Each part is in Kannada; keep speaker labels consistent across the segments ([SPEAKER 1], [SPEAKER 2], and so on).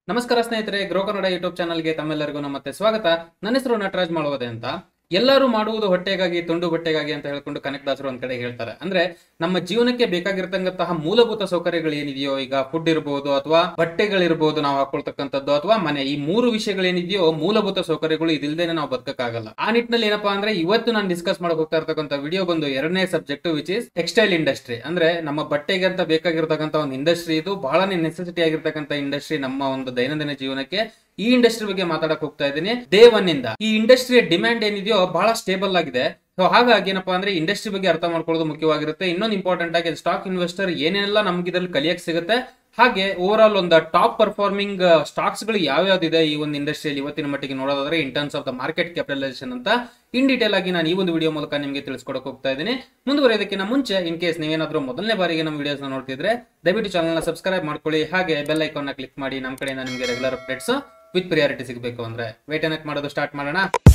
[SPEAKER 1] ನಮಸ್ಕಾರ ಸ್ನೇಹಿತರೆ ಗ್ರೋ ಕನ್ನಡ ಯೂಟ್ಯೂಬ್ ಚಾನಲ್ಗೆ ತಮ್ಮೆಲ್ಲರಿಗೂ ಮತ್ತೆ ಸ್ವಾಗತ ನನ್ನ ಹೆಸರು ನಟರಾಜ್ ಮಾಡುವುದೇ ಅಂತ ಎಲ್ಲರೂ ಮಾಡುವುದು ಹೊಟ್ಟೆಗಾಗಿ ತುಂಡು ಹೊಟ್ಟೆಗಾಗಿ ಅಂತ ಹೇಳ್ಕೊಂಡು ಕನಕ ದಾಸರು ಒಂದ್ ಕಡೆ ಹೇಳ್ತಾರೆ ಅಂದ್ರೆ ನಮ್ಮ ಜೀವನಕ್ಕೆ ಬೇಕಾಗಿರ್ತಕ್ಕಂತಹ ಮೂಲಭೂತ ಸೌಕರ್ಯಗಳು ಏನಿದೆಯೋ ಈಗ ಫುಡ್ ಇರ್ಬೋದು ಅಥವಾ ಬಟ್ಟೆಗಳಿರ್ಬೋದು ನಾವು ಹಾಕೊಳ್ತಕ್ಕಂಥದ್ದು ಅಥವಾ ಮನೆ ಈ ಮೂರು ವಿಷಯಗಳೇನಿದೆಯೋ ಮೂಲಭೂತ ಸೌಕರ್ಯಗಳು ಇದಿಲ್ದೇನೆ ನಾವು ಬದುಕಕ್ಕಾಗಲ್ಲ ಆ ನಿಟ್ಟಿನಲ್ಲಿ ಏನಪ್ಪಾ ಅಂದ್ರೆ ಇವತ್ತು ನಾನು ಡಿಸ್ಕಸ್ ಮಾಡಕ್ ಹೋಗ್ತಾ ಇರ್ತಕ್ಕಂಥ ವಿಡಿಯೋ ಬಂದು ಎರಡನೇ subject which is textile industry ಅಂದ್ರೆ ನಮ್ಮ ಬಟ್ಟೆಗೆ ಅಂತ ಬೇಕಾಗಿರ್ತಕ್ಕಂಥ ಒಂದು ಇಂಡಸ್ಟ್ರಿ ಇದು ಬಹಳನೇ ನೆಸೆಸಿಟಿ ಆಗಿರ್ತಕ್ಕಂಥ ಇಂಡಸ್ಟ್ರಿ ನಮ್ಮ ಒಂದು ದೈನಂದಿನ ಜೀವನಕ್ಕೆ ಈ ಇಂಡಸ್ಟ್ರಿ ಬಗ್ಗೆ ಮಾತಾಡಕ್ ಹೋಗ್ತಾ ಇದ್ದೀನಿ ಡೇ ಒನ್ ಇಂದ ಈ ಇಂಡಸ್ಟ್ರಿಯ ಡಿಮ್ಯಾಂಡ್ ಏನಿದೆಯೋ ಬಹಳ ಸ್ಟೇಬಲ್ ಆಗಿದೆ ಸೊ ಹಾಗಾಗಿ ಏನಪ್ಪಾ ಅಂದ್ರೆ ಇಂಡಸ್ಟ್ರಿ ಬಗ್ಗೆ ಅರ್ಥ ಮಾಡ್ಕೊಳ್ಳೋದು ಮುಖ್ಯವಾಗಿರುತ್ತೆ ಇನ್ನೊಂದು ಇಂಪಾರ್ಟೆಂಟ್ ಆಗಿ ಸ್ಟಾಕ್ ಇನ್ವೆಸ್ಟರ್ ಏನೆಲ್ಲ ನಮ್ಗೆ ಇದ್ರಲ್ಲಿ ಕಲಿಯಕ್ ಸಿಗುತ್ತೆ ಹಾಗೆ ಓವರ್ ಆಲ್ ಒಂದು ಟಾಪ್ ಪರ್ಫಾರ್ಮಿಂಗ್ ಸ್ಟಾಕ್ಸ್ ಗಳು ಯಾವ್ಯಾವ್ದಿದೆ ಈ ಒಂದು ಇಂಡಸ್ಟ್ರಿಯಲ್ಲಿ ಇವತ್ತಿನ ಮಟ್ಟಿಗೆ ನೋಡೋದಾದ್ರೆ in terms of the market capitalisation ಅಂತ ಇನ್ ಡೀಟೇಲ್ ಆಗಿ ನಾನು ಈ ಒಂದು ವಿಡಿಯೋ ಮೂಲಕ ನಿಮಗೆ ತಿಳಿಸ್ಕೊಡಕ್ ಹೋಗ್ತಾ ಇದ್ದೀನಿ ಮುಂದುವರೆಯೋದಕ್ಕಿಂತ ಮುಂಚೆ ಇನ್ ಕೇಸ್ ನೀವೇನಾದ್ರೂ ಮೊದಲನೇ ಬಾರಿಗೆ ನಮ್ಮ ವಿಡಿಯೋಸ್ ನೋಡ್ತಿದ್ರೆ ದಯವಿಟ್ಟು ಚಾನಲ್ ನ ಸಬ್ಸ್ಕ್ರೈಬ್ ಮಾಡ್ಕೊಳ್ಳಿ ಹಾಗೆ ಬೆಲ್ ಐಕಾನ್ ನ ಕ್ಲಿಕ್ ಮಾಡಿ ನಮ್ಮ ಕಡೆಯಿಂದ ನಿಮಗೆ ರೆಗ್ಯುಲರ್ ಅಪ್ಡೇಟ್ಸ್ ವಿತ್ ಪ್ರಿಯಾರಿಟಿ ಸಿಗಬೇಕು ಅಂದ್ರೆ ವೇಟ್ ಏನಕ್ಕೆ ಮಾಡೋದು ಸ್ಟಾರ್ಟ್ ಮಾಡೋಣ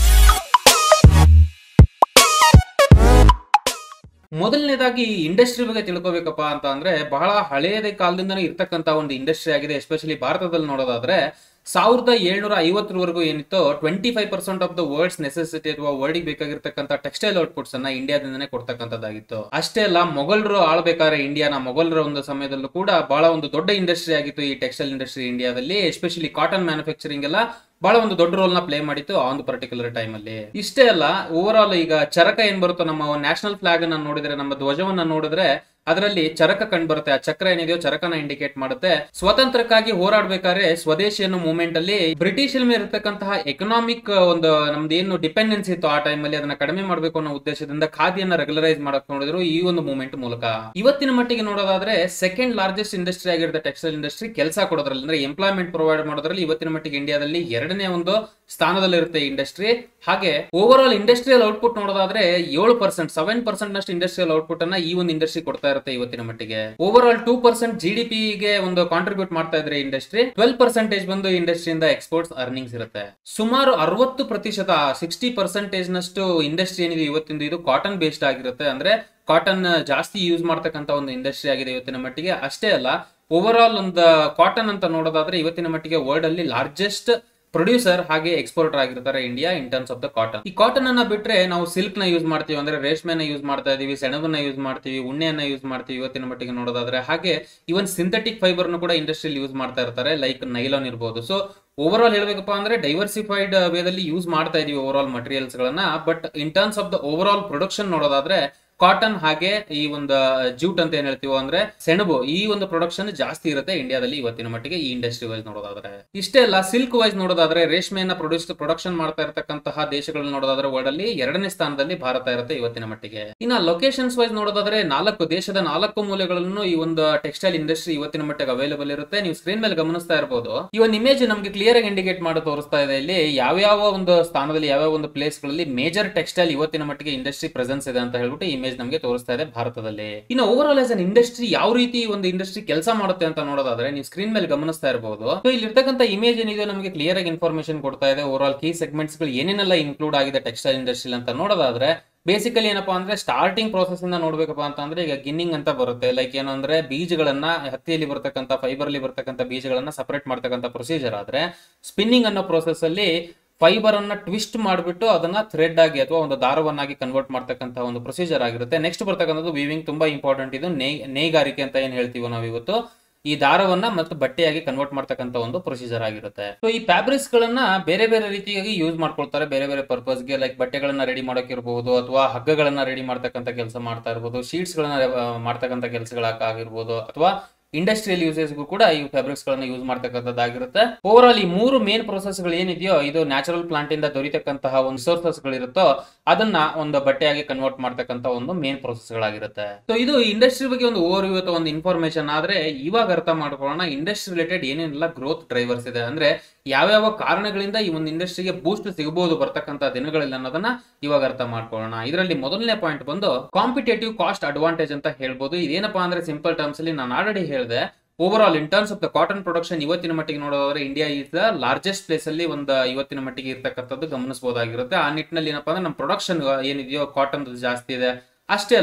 [SPEAKER 1] ಮೊದಲನೇದಾಗಿ ಈ ಇಂಡಸ್ಟ್ರಿ ಬಗ್ಗೆ ತಿಳ್ಕೊಬೇಕಪ್ಪ ಅಂತ ಅಂದ್ರೆ ಬಹಳ ಹಳೆಯದ ಕಾಲದಿಂದನೇ ಇರ್ತಕ್ಕಂತ ಒಂದು ಇಂಡಸ್ಟ್ರಿ ಆಗಿದೆ ಎಸ್ಪೆಷಲಿ ಭಾರತದಲ್ಲಿ ನೋಡೋದಾದ್ರೆ ಸಾವಿರದ ಏಳ್ನೂರ ಐವತ್ತರವರೆಗೂ ಏನಿತ್ತು twenty five percent of the words necessity ಅಥವಾ ವರ್ಡಿಗೆ ಬೇಕಾಗಿರ್ತಕ್ಕಂಥ ಟೆಕ್ಸ್ಟೈಲ್ ಔಟ್ಪುಟ್ಸ್ ಅನ್ನ ಇಂಡಿಯಾದಿಂದನೇ ಕೊಡ್ತಕ್ಕಂಥದ್ದಾಗಿತ್ತು ಅಷ್ಟೇ ಅಲ್ಲ ಮೊಘಲರು ಆಳ್ಬೇಕಾದ್ರೆ ಇಂಡಿಯಾನ ಮೊಘಲರ ಒಂದು ಸಮಯದಲ್ಲೂ ಕೂಡ ಬಹಳ ಒಂದು ದೊಡ್ಡ ಇಂಡಸ್ಟ್ರಿ ಆಗಿತ್ತು ಈ ಟೆಕ್ಸ್ಟೈಲ್ ಇಂಡಸ್ಟ್ರಿ ಇಂಡಿಯಾದಲ್ಲಿ ಎಸ್ಪೆಷಲಿ ಕಾಟನ್ ಮ್ಯಾನುಫ್ಯಾಕ್ಚರಿಂಗ್ ಎಲ್ಲ ಬಹಳ ಒಂದು ದೊಡ್ಡ ರೋಲ್ ನ ಪ್ಲೇ ಮಾಡಿತ್ತು ಆ ಒಂದು ಪರ್ಟಿಕ್ಯುಲರ್ ಟೈಮ್ ಅಲ್ಲಿ ಇಷ್ಟೇ ಅಲ್ಲ ಓವರ್ ಆಲ್ ಈಗ ಚರಕ ಏನ್ ಬರುತ್ತೋ ನಮ್ಮ ನ್ಯಾಷನಲ್ ಫ್ಲಾಗ್ ಅನ್ನ ನೋಡಿದ್ರೆ ನಮ್ಮ ಧ್ವಜವನ್ನ ನೋಡಿದ್ರೆ ಅದರಲ್ಲಿ ಚರಕ ಕಂಡು ಬರುತ್ತೆ ಆ ಚಕ್ರ ಏನಿದೆಯೋ ಚರಕನ ಇಂಡಿಕೇಟ್ ಮಾಡುತ್ತೆ ಸ್ವಾತಂತ್ರ್ಯಕ್ಕಾಗಿ ಹೋರಾಡ್ಬೇಕಾದ್ರೆ ಸ್ವದೇಶಿ ಅನ್ನೋ ಮೂವ್ಮೆಂಟ್ ಅಲ್ಲಿ ಬ್ರಿಟಿಷ್ ಮೇಲೆ ಇರತಕ್ಕಂತಹ ಎಕನಾಮಿಕ್ ಒಂದು ನಮ್ದು ಏನು ಡಿಪೆಂಡೆನ್ಸ್ ಇತ್ತು ಆ ಟೈಮ್ ಅಲ್ಲಿ ಅದನ್ನ ಕಡಿಮೆ ಮಾಡಬೇಕು ಅನ್ನೋ ಉದ್ದೇಶದಿಂದ ಖಾದಿಯನ್ನ ರೆಗ್ಯುಲರೈಸ್ ಮಾಡಕ್ ನೋಡಿದ್ರು ಈ ಒಂದು ಮೂವ್ಮೆಂಟ್ ಮೂಲಕ ಇವತ್ತಿನ ಮಟ್ಟಿಗೆ ನೋಡೋದಾದ್ರೆ ಸೆಕೆಂಡ್ ಲಾರ್ಜೆಸ್ಟ್ ಇಂಡಸ್ಟ್ರಿ ಆಗಿರುತ್ತೆ ಟೆಕ್ಸ್ಟೈಲ್ ಇಂಡಸ್ಟ್ರಿ ಕೆಲಸ ಕೊಡೋದ್ರಲ್ಲಿ ಅಂದ್ರೆ ಎಂಪ್ಲಾಯ್ಮೆಂಟ್ ಪ್ರೊವೈಡ್ ಮಾಡೋದ್ರಲ್ಲಿ ಇವತ್ತಿನ ಮಟ್ಟಿಗೆ ಇಂಡಿಯಾದಲ್ಲಿ ಎರಡನೇ ಒಂದು ಸ್ಥಾನದಲ್ಲಿರುತ್ತೆ ಇಂಡಸ್ಟ್ರಿ ಹಾಗೆ ಓವರ್ ಆಲ್ ಇಂಡಸ್ಟ್ರಿಯಲ್ ಔಟ್ಪುಟ್ ನೋಡೋದಾದ್ರೆ ಏಳು ಪರ್ಸೆಂಟ್ ಸೆವೆನ್ ಪರ್ಸೆಂಟ್ ನಷ್ಟು ಇಂಡಸ್ಟ್ರಿಯಲ್ ಔಟ್ಪುಟ್ ಅನ್ನ ಈ ಒಂದು ಇಂಡಸ್ಟ್ರಿ ಕೊಡ್ತಾ ಇರುತ್ತೆ ಇವತ್ತಿನ ಮಟ್ಟಿಗೆ over overall two percent G D ಗೆ ಒಂದು ಕಾಂಟ್ರಿಬ್ಯೂಟ್ ಮಾಡ್ತಾ ಇದ್ರೆ ಇಂಡಸ್ಟ್ರಿ ಟ್ವೆಲ್ ಪರ್ಸೆಂಟೇಜ್ ಬಂದು ಇಂಡಸ್ಟ್ರಿಯಿಂದ ಎಕ್ಸ್ಪೋರ್ಟ್ಸ್ ಅರ್ನಿಂಗ್ಸ್ ಇರುತ್ತೆ ಸುಮಾರು ಅರವತ್ತು ಪ್ರತಿಶತ ಸಿಕ್ಸ್ಟಿ ಪರ್ಸೆಂಟೇಜ್ ನಷ್ಟು ಇಂಡಸ್ಟ್ರಿ ಏನಿದೆ ಇವತ್ತಿಂದ ಇದು ಕಾಟನ್ ಬೇಸ್ಡ್ ಆಗಿರುತ್ತೆ ಅಂದ್ರೆ ಕಾಟನ್ ಜಾಸ್ತಿ ಯೂಸ್ ಮಾಡ್ತಕ್ಕಂತ ಒಂದು ಇಂಡಸ್ಟ್ರಿ ಆಗಿದೆ ಇವತ್ತಿನ ಮಟ್ಟಿಗೆ ಅಷ್ಟೇ ಅಲ್ಲ ಓವರ್ ಆಲ್ ಒಂದು ಕಾಟನ್ ಅಂತ ನೋಡೋದಾದ್ರೆ ಇವತ್ತಿನ ಮಟ್ಟಿಗೆ ವರ್ಲ್ಡ್ ಅಲ್ಲಿ ಲಾರ್ಜೆಸ್ಟ್ ಪ್ರೊಡ್ಯೂಸರ್ ಹಾಗೆ ಎಕ್ಸ್ಪೋರ್ಟರ್ ಆಗಿರ್ತಾರೆ India in terms of the cotton ಈ ಕಾಟನ್ ಅನ್ನ ಬಿಟ್ರೆ ನಾವು ಸಿಲ್ಕ್ ನ ಯೂಸ್ ಮಾಡ್ತೀವಿ ಅಂದ್ರೆ ರೇಷ್ಮೆನ ಯೂಸ್ ಮಾಡ್ತಾ ಇದೀವಿ ಸೆಣಬನ್ನ ಯೂಸ್ ಮಾಡ್ತೀವಿ ಉಣ್ಣೆಯನ್ನ ಯೂಸ್ ಮಾಡ್ತೀವಿ ಇವತ್ತಿನ ಮಟ್ಟಿಗೆ ನೋಡೋದಾದ್ರೆ ಹಾಗೆ ಇವನ್ ಸಿಂಥೆಟಿಕ್ ಫೈಬರ್ ಕೂಡ ಇಂಡಸ್ಟ್ರಿಯಲ್ಲಿ ಯೂಸ್ ಮಾಡ್ತಾ ಇರ್ತಾರೆ ಲೈಕ್ ನೈಲಾನ್ ಇರ್ಬೋದು ಸೊ ಓವರ್ ಆಲ್ ಹೇಳ್ಬೇಕಪ್ಪ ಅಂದ್ರೆ ಡೈವರ್ಸಿಫೈಡ್ ವೇದಲ್ಲಿ ಯೂಸ್ ಮಾಡ್ತಾ ಇದೀವಿ ಓವರ್ ಆಲ್ ಮಟೀರಿಯಲ್ಸ್ ಗಳನ್ನ but in terms of the over overall production ನೋಡೋದಾದ್ರೆ ಕಾಟನ್ ಹಾಗೆ ಈ ಒಂದು ಜೂಟ್ ಅಂತ ಏನ್ ಹೇಳ್ತೀವೋ ಅಂದ್ರೆ ಸೆಣಬು ಈ ಒಂದು ಪ್ರೊಡಕ್ಷನ್ ಜಾಸ್ತಿ ಇರುತ್ತೆ ಇಂಡಿಯಾದಲ್ಲಿ ಇವತ್ತಿನ ಮಟ್ಟಿಗೆ ಈ ಇಂಡಸ್ಟ್ರಿ ವೈಸ್ ನೋಡೋದಾದ್ರೆ ಇಷ್ಟೇ ಅಲ್ಲ ಸಿಲ್ಕ್ ವೈಸ್ ನೋಡೋದಾದ್ರೆ ರೇಷ್ಮೆಯನ್ನ ಪ್ರೊಡ್ಯೂಸ್ ಪ್ರೊಡಕ್ಷನ್ ಮಾಡ್ತಾ ಇರತಕ್ಕಂತಹ ದೇಶಗಳನ್ನ ನೋಡೋದಾದ್ರೆ ವರ್ಲ್ಡ್ ಅಲ್ಲಿ ಎರಡನೇ ಸ್ಥಾನದಲ್ಲಿ ಭಾರತ ಇರುತ್ತೆ ಇವತ್ತಿನ ಮಟ್ಟಿಗೆ ಇನ್ನ ಲೊಕೇಶನ್ಸ್ ವೈಸ್ ನೋಡೋದಾದ್ರೆ ನಾಲ್ಕು ದೇಶದ ನಾಲ್ಕು ಮೂಲೆಗಳನ್ನು ಈ ಒಂದು ಟೆಕ್ಸ್ಟೈಲ್ ಇಂಡಸ್ಟ್ರಿ ಇವತ್ತಿನ ಮಟ್ಟಿಗೆ ಅವೈಲೇಬಲ್ ಇರುತ್ತೆ ನೀವು ಸ್ಕ್ರೀನ್ ಮೇಲೆ ಗಮನಿಸ್ತಾ ಇರಬಹುದು ಈ ಒಂದು ಇಮೇಜ್ ನಮಗೆ ಕ್ಲಿಯರ್ ಆಗಿ ಇಂಡಿಕೇಟ್ ಮಾಡಿ ತೋರಿಸ್ತಾ ಇದೆ ಇಲ್ಲಿ ಯಾವ್ಯಾವ ಒಂದು ಸ್ಥಾನದಲ್ಲಿ ಯಾವ್ಯಾವ ಒಂದು ಪ್ಲೇಸ್ ಗಳಲ್ಲಿ ಮೇಜರ್ ಟೆಕ್ಸ್ಟೈಲ್ ಇವತ್ತಿನ ಮಟ್ಟಿಗೆ ಇಂಡಸ್ಟ್ರಿ ಪ್ರೆಸೆನ್ಸ್ ಇದೆ ಅಂತ ಹೇಳ್ಬಿಟ್ಟು ಇಮೇಜ್ ನಮಗೆ ತೋರಿಸ್ತಾ ಇದೆ ಭಾರತದಲ್ಲಿ ಇನ್ನು over all as an industry ಯಾವ ರೀತಿ ಒಂದು ಇಂಡಸ್ಟ್ರಿ ಕೆಲಸ ಮಾಡುತ್ತೆ ಅಂತ ನೋಡೋದಾದ್ರೆ ನೀವು ಸ್ಕ್ರೀನ್ ಮೇಲೆ ಗಮನಿಸ್ತಾ ಇರಬಹುದು ಸೊ ಇಲ್ಲಿ ಇರ್ತಕ್ಕಂಥ ಇಮೇಜ್ ಏನಿದೆ ನಮಗೆ ಕ್ಲಿಯರ್ ಆಗಿ ಇನ್ಫಾರ್ಮೇಶನ್ ಕೊಡ್ತಾ ಇದೆ ಓವರ್ ಆಲ್ ಕೀ ಸೆಗ್ಮೆಂಟ್ಸ್ ಗಳು ಏನೇನೆಲ್ಲ ಇನ್ಕ್ಲೂಡ್ ಆಗಿದೆ ಟೆಕ್ಸ್ಟೈಲ್ ಇಂಡಸ್ಟ್ರಿ ಅಂತ ನೋಡೋದಾದ್ರೆ ಬೇಸಿಕಲಿ ಏನಪ್ಪಾ ಅಂದ್ರೆ ಸ್ಟಾರ್ಟಿಂಗ್ ಪ್ರೋಸೆಸ್ ಇಂದ ನೋಡ್ಬೇಕಪ್ಪ ಅಂತ ಅಂದ್ರೆ ಈಗ ಗಿನ್ನಿಂಗ್ ಅಂತ ಬರುತ್ತೆ ಲೈಕ್ ಏನು ಅಂದ್ರೆ ಬೀಜಗಳನ್ನ ಹತ್ತಿಯಲ್ಲಿ ಬರ್ತಕ್ಕಂಥ ಫೈಬರ್ ಅಲ್ಲಿ ಬರ್ತಕ್ಕಂಥ ಬೀಜಗಳನ್ನ ಸಪರೇಟ್ ಮಾಡ್ತಕ್ಕಂಥ ಪ್ರೊಸೀಜರ್ ಆದ್ರೆ ಸ್ಪಿನ್ನಿಂಗ್ ಅನ್ನೋ ಪ್ರೋಸೆಸ್ ಅಲ್ಲಿ ಫೈಬರ್ ಅನ್ನ ಟ್ವಿಸ್ಟ್ ಮಾಡಿಬಿಟ್ಟು ಅದನ್ನ ಥ್ರೆಡ್ ಆಗಿ ಅಥವಾ ಒಂದು ದಾರವನ್ನಾಗಿ ಕನ್ವರ್ಟ್ ಮಾಡ್ತಕ್ಕಂಥ ಒಂದು ಪ್ರೊಸೀಜರ್ ಆಗಿರುತ್ತೆ ನೆಕ್ಸ್ಟ್ ಬರ್ತಕ್ಕಂಥದ್ದು ವೀವಿಂಗ್ ತುಂಬಾ ಇಂಪಾರ್ಟೆಂಟ್ ಇದು ನೇ ನೇಗಾರಿಕೆ ಅಂತ ಏನ್ ಹೇಳ್ತೀವೋ ನಾವು ಇವತ್ತು ಈ ದಾರವನ್ನ ಮತ್ತು ಬಟ್ಟೆಯಾಗಿ ಕನ್ವರ್ಟ್ ಮಾಡ್ತಕ್ಕಂಥ ಒಂದು ಪ್ರೊಸೀಜರ್ ಆಗಿರುತ್ತೆ ಸೊ ಈ ಫ್ಯಾಬ್ರಿಕ್ಸ್ ಗಳನ್ನ ಬೇರೆ ಬೇರೆ ರೀತಿಯಾಗಿ ಯೂಸ್ ಮಾಡ್ಕೊಳ್ತಾರೆ ಬೇರೆ ಬೇರೆ ಪರ್ಪಸ್ಗೆ ಲೈಕ್ ಬಟ್ಟೆಗಳನ್ನ ರೆಡಿ ಮಾಡೋಕಿರ್ಬೋದು ಅಥವಾ ಹಗ್ಗಗಳನ್ನ ರೆಡಿ ಮಾಡ್ತಕ್ಕಂಥ ಕೆಲಸ ಮಾಡ್ತಾ ಇರ್ಬೋದು ಶೀಟ್ಸ್ ಗಳನ್ನ ಮಾಡ್ತಕ್ಕಂಥ ಕೆಲಸಗಳಾಗಿರ್ಬೋದು ಅಥವಾ ಇಂಡಸ್ಟ್ರಿಯಲ್ ಯೂಸೇಸ್ಗೂ ಕೂಡ ಈ ಫ್ಯಾಬ್ರಿಕ್ಸ್ ಗಳನ್ನ ಯೂಸ್ ಮಾಡ್ತಕ್ಕಂಥದ್ದಾಗಿರುತ್ತೆ ಓವರ್ ಆಲ್ ಈ ಮೂರು ಮೇನ್ ಪ್ರೊಸೆಸ್ ಗಳು ಏನಿದೆಯೋ ಇದು ನ್ಯಾಚುರಲ್ ಪ್ಲಾಂಟ್ ಇಂದ ದೊರೀತಕ್ಕಂತಹ ಒಂದು ಸೋರ್ಸಸ್ ಗಳಿರುತ್ತೋ ಅದನ್ನ ಒಂದು ಬಟ್ಟೆಯಾಗಿ ಕನ್ವರ್ಟ್ ಮಾಡ್ತಕ್ಕಂಥ ಒಂದು ಮೇನ್ ಪ್ರೊಸೆಸ್ ಗಳಾಗಿರುತ್ತೆ ಸೊ ಇದು ಇಂಡಸ್ಟ್ರಿ ಬಗ್ಗೆ ಒಂದು ಓವರ್ ವ್ಯೂ ಅಥವಾ ಒಂದು ಇನ್ಫಾರ್ಮೇಶನ್ ಆದ್ರೆ ಇವಾಗ ಅರ್ಥ ಮಾಡ್ಕೊಳ್ಳೋಣ ಇಂಡಸ್ಟ್ರಿ ರಿಲೇಟೆಡ್ ಏನೇನೆಲ್ಲ ಗ್ರೋತ್ ಡ್ರೈವರ್ಸ್ ಇದೆ ಅಂದ್ರೆ ಯಾವ್ಯಾವ ಕಾರಣಗಳಿಂದ ಈ ಒಂದು ಇಂಡಸ್ಟ್ರಿಗೆ ಬೂಸ್ಟ್ ಸಿಗಬಹುದು ಬರ್ತಕ್ಕಂಥ ದಿನಗಳಲ್ಲಿ ಅನ್ನೋದನ್ನ ಇವಾಗ ಅರ್ಥ ಮಾಡ್ಕೊಳ್ಳೋಣ ಇದರಲ್ಲಿ ಮೊದಲನೇ ಪಾಯಿಂಟ್ ಬಂದು ಕಾಂಪಿಟೇಟಿವ್ ಕಾಸ್ಟ್ ಅಡ್ವಾಂಟೇಜ್ ಅಂತ ಹೇಳ್ಬೋದು ಇದೇನಪ್ಪಾ ಅಂದ್ರೆ ಸಿಂಪಲ್ ಟರ್ಮ್ಸ್ ಅಲ್ಲಿ ನಾನು ಆಲ್ರೆಡಿ ಹೇಳಿದೆ over all in terms of the cotton production ಇವತ್ತಿನ ಮಟ್ಟಿಗೆ ನೋಡೋದಾದ್ರೆ India is the largest place ಅಲ್ಲಿ ಒಂದು ಇವತ್ತಿನ ಮಟ್ಟಿಗೆ ಇರ್ತಕ್ಕಂಥದ್ದು ಗಮನಿಸಬಹುದಾಗಿರುತ್ತೆ ಆ ನಿಟ್ಟಿನಲ್ಲಿ ಏನಪ್ಪಾ ಅಂದ್ರೆ ನಮ್ಮ ಪ್ರೊಡಕ್ಷನ್ ಏನಿದೆಯೋ ಕಾಟನ್ ಜಾಸ್ತಿ ಇದೆ ಅಷ್ಟೇ ಅಲ್ಲ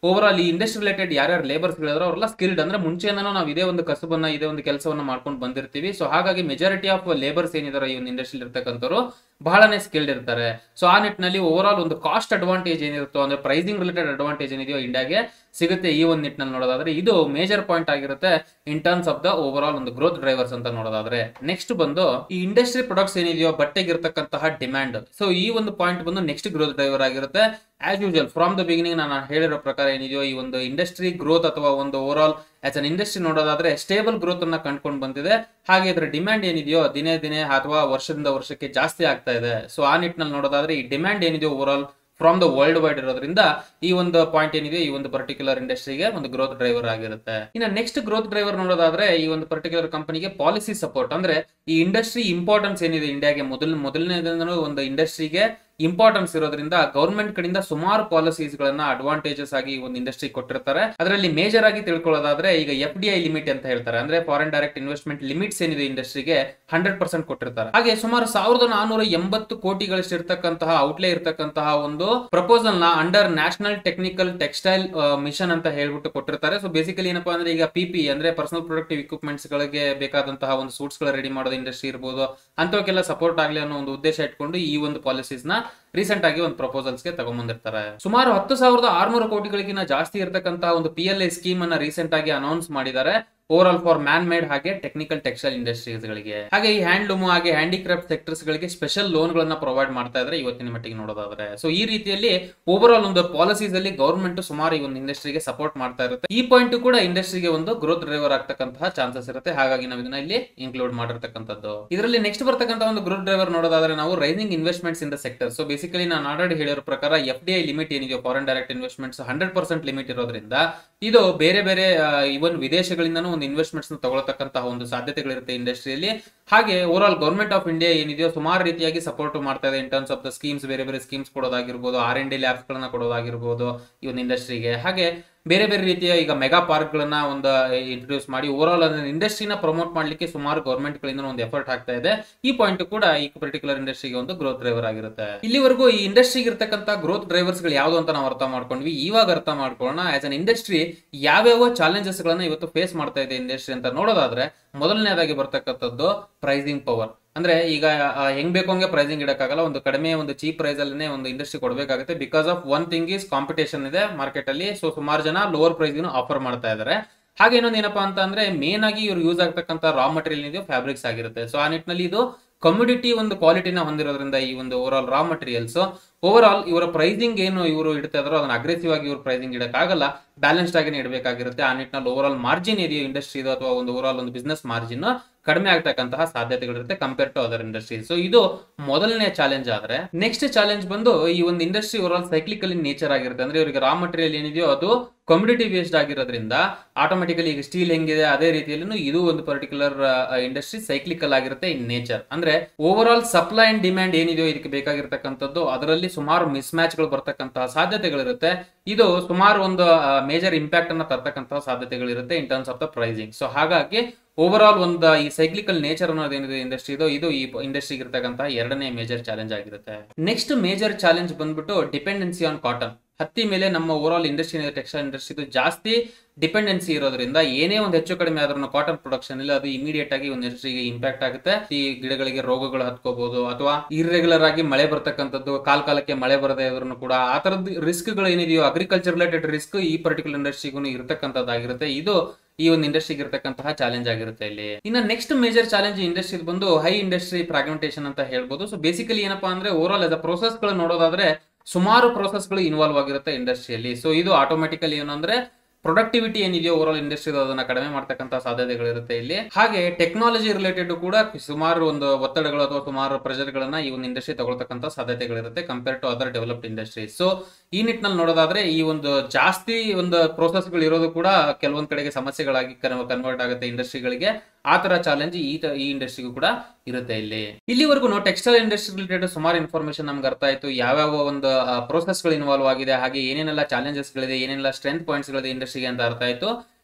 [SPEAKER 1] ಓವರ್ ಆಲ್ ಈ ಇಂಡಸ್ಟ್ರಿ ರಿಲೇಟೆಡ್ ಯಾರ್ಯಾರು ಲೇಬರ್ಸ್ ಗಳಿದ್ರು ಅವರೆಲ್ಲ ಸ್ಕಿಲ್ಡ್ ಅಂದ್ರೆ ಮುಂಚೆಯಿಂದನೂ ನಾವು ಇದೇ ಒಂದು ಕಸಬನ್ನ ಇದೇ ಒಂದು ಕೆಲಸವನ್ನ ಮಾಡ್ಕೊಂಡು ಬಂದಿರ್ತೀವಿ ಸೊ ಹಾಗಾಗಿ ಮೆಜಾರಿಟಿ ಆಫ್ ಲೇಬರ್ಸ್ ಏನಿದಾರೆ ಈ ಒಂದು ಇಂಡಸ್ಟ್ರಿ ಇರ್ತಕ್ಕಂಥವ್ರು ಬಹಳನೇ ಸ್ಕಿಲ್ಡ್ ಇರ್ತಾರೆ ಸೊ ಆ ನಿಟ್ಟಿನಲ್ಲಿ ಓವರ್ ಆಲ್ ಒಂದು ಕಾಸ್ಟ್ ಅಡ್ವಾಂಟೇಜ್ ಏನಿರುತ್ತೋ ಅಂದ್ರೆ ಪ್ರೈಸಿಂಗ್ ರಿಲೇಟೆಡ್ ಅಡ್ವಾಂಟೇಜ್ ಏನಿದೆಯೋ ಇಂಡಿಯಾಗೆ ಸಿಗುತ್ತೆ ಈ ಒಂದು ನಿಟ್ಟಿನಲ್ಲಿ ನೋಡೋದಾದ್ರೆ ಇದು ಮೇಜರ್ ಪಾಯಿಂಟ್ ಆಗಿರುತ್ತೆ in terms of the over all ಒಂದು ಗ್ರೋತ್ ಡ್ರೈವರ್ಸ್ ಅಂತ ನೋಡೋದಾದ್ರೆ ನೆಕ್ಸ್ಟ್ ಬಂದು ಈ ಇಂಡಸ್ಟ್ರಿ ಪ್ರೊಡಕ್ಟ್ಸ್ ಏನಿದೆಯೋ ಬಟ್ಟೆಗೆ ಇರತಕ್ಕಂತಹ ಡಿಮ್ಯಾಂಡ್ ಸೊ ಈ ಒಂದು ಪಾಯಿಂಟ್ ಬಂದು ನೆಕ್ಸ್ಟ್ ಗ್ರೋತ್ ಡ್ರೈವರ್ ಆಗಿರುತ್ತೆ as usual from the beginning ನಾನು ಹೇಳಿರೋ ಪ್ರಕಾರ ಏನಿದೆಯೋ ಈ ಒಂದು ಇಂಡಸ್ಟ್ರಿ ಗ್ರೋತ್ ಅಥವಾ ಒಂದು over all as an industry ನೋಡೋದಾದ್ರೆ ಸ್ಟೇಬಲ್ ಗ್ರೋತ್ ಅನ್ನ ಕಂಡುಕೊಂಡು ಬಂದಿದೆ ಹಾಗೆ ಇದರ ಡಿಮ್ಯಾಂಡ್ ಏನಿದೆಯೋ ದಿನೇ ದಿನೇ ಅಥವಾ ವರ್ಷದಿಂದ ವರ್ಷಕ್ಕೆ ಜಾಸ್ತಿ ಆಗ್ತಾ ಇದೆ ಸೊ ಆ ನಿಟ್ಟಿನಲ್ಲಿ ನೋಡೋದಾದ್ರೆ ಈ ಡಿಮ್ಯಾಂಡ್ ಏನಿದೆಯೋ over all from the world wide ಇರೋದ್ರಿಂದ ಈ ಒಂದು ಪಾಯಿಂಟ್ ಏನಿದೆ ಈ ಒಂದು ಪರ್ಟಿಕ್ಯುಲರ್ ಇಂಡಸ್ಟ್ರಿಗೆ ಒಂದು ಗ್ರೋತ್ ಡ್ರೈವರ್ ಆಗಿರುತ್ತೆ ಇನ್ನು ನೆಕ್ಸ್ಟ್ ಗ್ರೋತ್ ಡ್ರೈವರ್ ನೋಡೋದಾದ್ರೆ ಈ ಒಂದು ಪರ್ಟಿಕ್ಯುಲರ್ ಕಂಪನಿಗೆ ಪಾಲಿಸಿ ಸಪೋರ್ಟ್ ಅಂದ್ರೆ ಈ ಇಂಡಸ್ಟ್ರಿ ಇಂಪಾರ್ಟೆನ್ಸ್ ಏನಿದೆ ಇಂಡಿಯಾಗೆ ಮೊದಲ ಮೊದಲನೇದಿಂದನೂ ಒಂದು ಇಂಡಸ್ಟ್ರಿಗೆ ಇಂಪಾರ್ಟೆನ್ಸ್ ಇರೋದ್ರಿಂದ ಗೌರ್ಮೆಂಟ್ ಕಡೆಯಿಂದ ಸುಮಾರು ಪಾಲಿಸೀಸ್ ಗಳನ್ನ ಅಡ್ವಾಂಟೇಜಸ್ ಆಗಿ ಒಂದು ಇಂಡಸ್ಟ್ರಿ ಕೊಟ್ಟಿರ್ತಾರೆ ಅದರಲ್ಲಿ ಮೇಜರ್ ಆಗಿ ತಿಳ್ಕೊಳ್ಳೋದಾದ್ರೆ ಈಗ ಎಫ್ ಡಿ ಐ ಲಿಮಿಟ್ ಅಂತ ಹೇಳ್ತಾರೆ ಅಂದ್ರೆ ಫಾರಿನ್ ಡೈರೆಕ್ಟ್ ಇನ್ವೆಸ್ಟ್ಮೆಂಟ್ ಲಿಮಿಟ್ಸ್ ಏನಿದೆ ಇಂಡಸ್ಟ್ರಿಗೆ ಹಂಡ್ರೆಡ್ ಪರ್ಸೆಂಟ್ ಕೊಟ್ಟಿರ್ತಾರೆ ಹಾಗೆ ಸುಮಾರು ಸಾವಿರದ ನಾನೂರ ಎಂಬತ್ತು ಕೋಟಿಗಳಷ್ಟು ಇರ್ತಕ್ಕಂತಹ ಔಟ್ಲೇ ಇರ್ತಕ್ಕಂತಹ ಒಂದು ಪ್ರಪೋಸಲ್ ನ under national technical textile mission ಅಂತ ಹೇಳ್ಬಿಟ್ಟು ಕೊಟ್ಟಿರ್ತಾರೆ ಸೊ ಬೇಸಿಕಲಿ ಏನಪ್ಪಾ ಅಂದ್ರೆ ಈಗ ಪಿ ಪಿ ಅಂದ್ರೆ ಪರ್ಸನಲ್ ಪ್ರೊಡಕ್ಟಿವ್ ಇಕ್ವಿಪ್ಮೆಂಟ್ಸ್ ಗಳಿಗೆ ಬೇಕಾದಂತಹ ಒಂದು ಸೂಟ್ಸ್ ಗಳ ರೆಡಿ ಮಾಡೋದು ಇಂಡಸ್ಟ್ರಿ ಇರ್ಬೋದು ಅಂತವಕ್ಕೆಲ್ಲ ಸಪೋರ್ಟ್ ಆಗ್ಲಿ ಅನ್ನೋ ಒಂದು ಉದ್ದೇಶ ಇಟ್ಕೊಂಡು ಈ ಒಂದು ಪಾಲಿಸೀಸ್ ನ ರೀಸೆಂಟ್ ಆಗಿ ಒಂದು ಪ್ರಪೋಸಲ್ಸ್ ಗೆ ತಗೊಂಡ್ಬಂದಿರ್ತಾರೆ ಸುಮಾರು ಹತ್ತು ಸಾವಿರದ ಆರ್ನೂರು ಕೋಟಿಗಳಿಗಿಂತ ಜಾಸ್ತಿ ಇರತಕ್ಕಂತಹ ಒಂದು ಪಿ ಎಲ್ ಐ ಸ್ಕೀಮ್ ಅನ್ನ ರೀಸೆಂಟ್ ಆಗಿ ಅನೌನ್ಸ್ ಮಾಡಿದ್ದಾರೆ over all for man made ಹಾಗೆ ಟೆಕ್ನಿಕಲ್ ಟೆಕ್ಸ್ಟೈಲ್ ಇಂಡಸ್ಟ್ರೀಸ್ ಗಳಿಗೆ ಹಾಗೆ ಈ ಹ್ಯಾಂಡ್ಲೂಮ್ ಹಾಗೆ ಹ್ಯಾಂಡಿಕ್ರಾಫ್ಟ್ ಸೆಕ್ಟರ್ಸ್ ಗಳಿಗೆ ಸ್ಪೆಷಲ್ ಲೋನ್ ಗಳನ್ನ ಪ್ರೊವೈಡ್ ಮಾಡ್ತಾ ಇದ್ದಾರೆ ಇವತ್ತಿನ ಮಟ್ಟಿಗೆ ನೋಡೋದಾದ್ರೆ ಸೊ ಈ ರೀತಿಯಲ್ಲಿ ಓವರ್ ಆಲ್ ಒಂದು ಪಾಲಿಸೀಸ್ ಅಲ್ಲಿ ಗವರ್ಮೆಂಟ್ ಸುಮಾರು ಈ ಒಂದು ಇಂಡಸ್ಟ್ರಿಗೆ ಸಪೋರ್ಟ್ ಮಾಡ್ತಾ ಇರುತ್ತೆ ಈ ಪಾಯಿಂಟ್ ಕೂಡ ಇಂಡಸ್ಟ್ರಿಗೆ ಒಂದು ಗ್ರೋತ್ ಡ್ರೈವರ್ ಆಗ್ತಕ್ಕಂತಹ ಚಾನ್ಸಸ್ ಇರುತ್ತೆ ಹಾಗಾಗಿ ನಾವು ಇದನ್ನ ಇಲ್ಲಿ ಇನ್ಕ್ಲೂಡ್ ಮಾಡಿರ್ತಕ್ಕಂಥದ್ದು ಇದರಲ್ಲಿ ನೆಕ್ಸ್ಟ್ ಬರ್ತಕ್ಕಂಥ ಒಂದು ಗ್ರೋತ್ ಡ್ರೈವರ್ ನೋಡೋದಾದ್ರೆ ನಾವು rising investments in the sector so basically ನಾನು ಆಲ್ರೆಡಿ ಹೇಳಿರೋ ಪ್ರಕಾರ ಎಫ್ ಡಿ ಐ ಲಿಮಿಟ್ ಏನಿದೆಯೋ foreign direct investments hundred percent limit ಇರೋದ್ರಿಂದ ಇದು ಬೇರೆ ಬೇರೆ ಇವನ್ ವಿದೇಶಗಳಿಂದನೂ ಒಂದು ಇನ್ವೆಸ್ಟ್ಮೆಂಟ್ಸ್ ತಗೊಳ್ತಕ್ಕಂತಹ ಒಂದು ಸಾಧ್ಯತೆಗಳಿರುತ್ತೆ ಇಂಡಸ್ಟ್ರಿಯಲ್ಲಿ ಹಾಗೆ over all government of India ಏನಿದೆಯೋ ಸುಮಾರು ರೀತಿಯಾಗಿ ಸಪೋರ್ಟ್ ಮಾಡ್ತಾ ಇದೆ in terms of the schemes ಬೇರೆ ಬೇರೆ ಸ್ಕೀಮ್ಸ್ ಕೊಡೋದಾಗಿರ್ಬೋದು ಆರ್ ಎನ್ ಡಿ ಲ್ಯಾಬ್ಸ್ ಗಳನ್ನ ಕೊಡೋದಾಗಿರ್ಬೋದು ಈ ಒಂದು ಇಂಡಸ್ಟ್ರಿಗೆ ಹಾಗೆ ಬೇರೆ ಬೇರೆ ರೀತಿಯ ಈಗ ಮೆಗಾ ಪಾರ್ಕ್ ಗಳನ್ನ ಒಂದು ಇಂಟ್ರೊಡ್ಯೂಸ್ ಮಾಡಿ ಓವರ್ ಆಲ್ ಇಂಡಸ್ಟ್ರಿನ ಪ್ರಮೋಟ್ ಮಾಡ್ಲಿಕ್ಕೆ ಸುಮಾರು ಗೌರ್ಮೆಂಟ್ ಗಳಿಂದ ಒಂದು ಎಫರ್ಟ್ ಆಗ್ತಾ ಇದೆ ಈ ಪಾಯಿಂಟ್ ಕೂಡ ಈ ಪರ್ಟಿಕ್ಯುಲರ್ ಇಂಡಸ್ಟ್ರಿಗೆ ಒಂದು ಗ್ರೋತ್ ಡ್ರೈವರ್ ಆಗಿರುತ್ತೆ ಇಲ್ಲಿವರೆಗೂ ಈ ಇಂಡಸ್ಟ್ರಿಗೆ ಇರ್ತಕ್ಕಂಥ ಗ್ರೋತ್ ಡ್ರೈವರ್ಸ್ ಗಳು ಯಾವ್ದು ಅಂತ ನಾವು ಅರ್ಥ ಮಾಡ್ಕೊಂಡ್ವಿ ಇವಾಗ ಅರ್ಥ ಮಾಡ್ಕೊಳ್ಳೋಣ ಆಸ್ ಅನ್ ಇಂಡಸ್ಟ್ರಿ ಯಾವ್ಯಾವ ಚಾಲೆಂಜಸ್ ಗಳನ್ನ ಇವತ್ತು ಫೇಸ್ ಮಾಡ್ತಾ ಇದೆ ಇಂಡಸ್ಟ್ರಿ ಅಂತ ನೋಡೋದಾದ್ರೆ ಮೊದಲನೇದಾಗಿ ಬರ್ತಕ್ಕಂಥದ್ದು ಪ್ರೈಸಿಂಗ್ ಪವರ್ ಅಂದ್ರೆ ಈಗ ಆ, ಹೆಂಗ್ ಬೇಕು ಹಂಗೆ ಪ್ರೈಸಿಂಗ್ ಇಡಕ್ಕಾಗಲ್ಲ ಒಂದು ಕಡಿಮೆ ಒಂದು ಚೀಪ್ ಪ್ರೈಸ್ ಅಲ್ಲೇ ಒಂದು ಇಂಡಸ್ಟ್ರಿ ಕೊಡಬೇಕಾಗುತ್ತೆ because of one thing is competition ಇದೆ ಮಾರ್ಕೆಟ್ ಅಲ್ಲಿ ಸೊ ಸುಮಾರು ಜನ ಲೋವರ್ ಪ್ರೈಸ್ ಆಫರ್ ಮಾಡ್ತಾ ಇದ್ದಾರೆ ಹಾಗೆ ಇನ್ನೊಂದು ಏನಪ್ಪಾ ಅಂತ ಅಂದ್ರೆ ಮೇನ್ ಆಗಿ ಇವ್ರು ಯೂಸ್ ಆಗ್ತಕ್ಕಂಥ ರಾ ಮಟೀರಿಯಲ್ ಇದೆಯೋ ಫ್ಯಾಬ್ರಿಕ್ಸ್ ಆಗಿರುತ್ತೆ ಸೊ ಆ ನಿಟ್ಟಿನಲ್ಲಿ ಇದು ಕಮ್ಯುನಿಟಿ ಒಂದು ಕ್ವಾಲಿಟಿನ ಹೊಂದಿರೋದ್ರಿಂದ ಈ ಒಂದು over all raw materials over all ಇವರ ಪ್ರೈಸಿಂಗ್ ಏನು ಇವರು ಇಡ್ತಾ ಇದಾರೋ ಅದನ್ನ ಅಗ್ರೆಸಿವ್ ಆಗಿ ಇವರು ಪ್ರೈಸಿಂಗ್ ಇಡಕ್ಕಾಗಲ್ಲ ಬ್ಯಾಲೆನ್ಸ್ಡ್ ಆಗಿ ಇಡಬೇಕಾಗಿರುತ್ತೆ ಆ ನಿಟ್ಟಿನಲ್ಲಿ ಓವರ್ ಆಲ್ ಮಾರ್ಜಿನ್ ಇದೆಯೋ ಇಂಡಸ್ಟ್ರಿ ಅಥವಾ ಒಂದು ಓವರ್ ಆಲ್ ಒಂದು ಬಿಸ್ನೆಸ್ ಮಾರ್ಜಿನ್ ಕಡಿಮೆ ಆಗ್ತಕ್ಕಂತಹ ಸಾಧ್ಯತೆಗಳಿರುತ್ತೆ compare to other industry so ಇದು ಮೊದಲನೇ ಚಾಲೆಂಜ್ ಆದ್ರೆ ನೆಕ್ಸ್ಟ್ ಚಾಲೆಂಜ್ ಬಂದು ಈ ಒಂದು industry over all cyclical in nature ಆಗಿರುತ್ತೆ ಅಂದ್ರೆ ಇವರಿಗೆ ರಾ ಮಟೀರಿಯಲ್ ಏನಿದೆಯೋ ಅದು ಕಮ್ಯುನಿಟಿ ಬೇಸ್ಡ್ ಆಗಿರೋದ್ರಿಂದ ಆಟೋಮೆಟಿಕಲಿ ಈಗ ಸ್ಟೀಲ್ ಹೆಂಗಿದೆ ಅದೇ ರೀತಿಯಲ್ಲಿ ಇದು ಒಂದು ಪರ್ಟಿಕ್ಯುಲರ್ ಇಂಡಸ್ಟ್ರಿ ಸೈಕ್ಲಿಕಲ್ ಆಗಿರುತ್ತೆ ಇನ್ ನೇಚರ್ ಅಂದ್ರೆ over all supply and demand ಏನಿದೆಯೋ ಇದಕ್ಕೆ ಬೇಕಾಗಿರ್ತಕ್ಕಂಥದ್ದು ಅದರಲ್ಲಿ ಸುಮಾರು ಮಿಸ್ ಮ್ಯಾಚ್ ಗಳು ಬರ್ತಕ್ಕಂತಹ ಸಾಧ್ಯತೆಗಳಿರುತ್ತೆ ಇದು ಸುಮಾರು ಒಂದು ಮೇಜರ್ ಇಂಪ್ಯಾಕ್ಟ್ ಅನ್ನ ತರ್ತಕ್ಕಂತಹ ಸಾಧ್ಯತೆಗಳಿರುತ್ತೆ in terms of the pricing so ಹಾಗಾಗಿ ಓವರ್ ಆಲ್ ಒಂದು ಈ ಸೈಕ್ಲಿಕಲ್ ನೇಚರ್ ಅನ್ನೋದು ಏನಿದೆ ಇಂಡಸ್ಟ್ರಿ ಇದು ಇದು ಈ ಇಂಡಸ್ಟ್ರಿಗೆ ಇರ್ತಕ್ಕಂತಹ ಎರಡನೇ ಮೇಜರ್ ಚಾಲೆಂಜ್ ಆಗಿರುತ್ತೆ ನೆಕ್ಸ್ಟ್ ಮೇಜರ್ ಚಾಲೆಂಜ್ ಬಂದ್ಬಿಟ್ಟು ಡಿಪೆಂಡೆನ್ಸಿ ಆನ್ ಕಾಟನ್ ಹತ್ತಿ ಮೇಲೆ ನಮ್ಮ over all industry textile industry ಇದು ಜಾಸ್ತಿ ಡಿಪೆಂಡೆನ್ಸಿ ಇರೋದ್ರಿಂದ ಏನೇ ಒಂದು ಹೆಚ್ಚು ಕಡಿಮೆ ಆದ್ರೂ ಕಾಟನ್ ಪ್ರೊಡಕ್ಷನ್ ಇಲ್ಲ ಅದು ಇಮಿಡಿಯೇಟ್ ಆಗಿ ಒಂದು ಇಂಡಸ್ಟ್ರಿಗೆ ಇಂಪ್ಯಾಕ್ಟ್ ಆಗುತ್ತೆ ಈ ಗಿಡಗಳಿಗೆ ರೋಗಗಳು ಹತ್ಕೋಬಹುದು ಅಥವಾ ಇರ್ರೆಗ್ಯುಲರ್ ಆಗಿ ಮಳೆ ಬರ್ತಕ್ಕಂಥದ್ದು ಕಾಲ ಕಾಲಕ್ಕೆ ಮಳೆ ಬರದೇ ಇದ್ರೂ ಕೂಡ ಆ ತರದ ರಿಸ್ಕ್ ಗಳು ಏನಿದೆಯೋ ಅಗ್ರಿಕಲ್ಚರ್ ರಿಲೇಟೆಡ್ ರಿಸ್ಕ್ ಈ ಪರ್ಟಿಕ್ಯುಲರ್ ಇಂಡಸ್ಟ್ರಿಗೂ ಇರತಕ್ಕಂಥದ್ದಾಗಿರುತ್ತೆ ಇದು ಈ ಒಂದು ಇಂಡಸ್ಟ್ರಿಗೆ ಇರತಕ್ಕಂತಹ ಚಾಲೆಂಜ್ ಆಗಿರುತ್ತೆ ಇಲ್ಲಿ ಇನ್ನ ನೆಕ್ಸ್ಟ್ ಮೇಜರ್ ಚಾಲೆಂಜ್ ಇಂಡಸ್ಟ್ರಿ ಬಂದು ಹೈ ಇಂಡಸ್ಟ್ರಿ ಫ್ರಾಗ್ಮೆಂಟೇಷನ್ ಅಂತ ಹೇಳ್ಬೋದು ಸೊ ಬೇಸಿಕಲಿ ಏನಪ್ಪಾ ಅಂದ್ರೆ ಓವರ್ ಆಲ್ ಅದ ಪ್ರೋಸೆಸ್ ಗಳು ನೋಡೋದಾದ್ರೆ ಸುಮಾರು ಪ್ರೋಸೆಸ್ ಗಳು ಇನ್ವಾಲ್ವ್ ಆಗಿರುತ್ತೆ ಇಂಡಸ್ಟ್ರಿಯಲ್ಲಿ ಸೊ ಇದು ಆಟೋಮೆಟಿಕಲಿ ಏನಂದ್ರೆ ಪ್ರೊಡಕ್ಟಿವಿಟಿ ಏನಿದೆಯೋ ಓವರ್ ಆಲ್ ಇಂಡಸ್ಟ್ರಿ ಅದನ್ನ ಕಡಿಮೆ ಮಾಡ್ತಕ್ಕಂಥ ಸಾಧ್ಯತೆಗಳಿರುತ್ತೆ ಇಲ್ಲಿ ಹಾಗೆ ಟೆಕ್ನಾಲಜಿ ರಿಲೇಟೆಡ್ ಕೂಡ ಸುಮಾರು ಒಂದು ಒತ್ತಡಗಳು ಅಥವಾ ಸುಮಾರು ಪ್ರೆಷರ್ಗಳನ್ನ ಈ ಒಂದು ಇಂಡಸ್ಟ್ರಿ ತಗೊಳ್ತಕ್ಕಂಥ ಸಾಧ್ಯತೆಗಳಿರುತ್ತೆ compare to other developed industry so ಈ ನಿಟ್ಟಿನಲ್ಲಿ ನೋಡೋದಾದ್ರೆ ಈ ಒಂದು ಜಾಸ್ತಿ ಒಂದು ಪ್ರೋಸೆಸ್ಗಳು ಇರೋದು ಕೂಡ ಕೆಲವೊಂದ್ ಕಡೆಗೆ ಸಮಸ್ಯೆಗಳಾಗಿ ಕನ್ವರ್ಟ್ ಆಗುತ್ತೆ ಇಂಡಸ್ಟ್ರಿಗಳಿಗೆ ಆ ತರ ಚಾಲೆಂಜ್ ಈ ತ- ಈ ಇಂಡಸ್ಟ್ರಿಗೂ ಕೂಡ ಇರುತ್ತೆ ಇಲ್ಲಿ ಇಲ್ಲಿವರೆಗೂ ನಾವು ಟೆಕ್ಸ್ಟೈಲ್ ಇಂಡಸ್ಟ್ರಿ ರಿಲೇಟೆಡ್ ಸುಮಾರು ಇನ್ಫಾರ್ಮೇಶನ್ ನಮ್ಗೆ ಅರ್ಥ ಆಯ್ತು ಯಾವ್ಯಾವ ಒಂದು ಪ್ರೋಸೆಸ್ ಗಳು ಇನ್ವಾಲ್ವ್ ಆಗಿದೆ ಹಾಗೆ ಏನೇನೆಲ್ಲ ಚಾಲೆಂಜಸ್ ಗಳಿದೆ ಏನೇನೆಲ್ಲ ಸ್ಟ್ರೆಂತ್ ಪಾಯಿಂಟ್ಸ್ ಗಳಿದೆ ಇಂಡಸ್ಟ್ರಿಗೆ ಅಂತ ಅರ್ಥ ಆಯ್ತು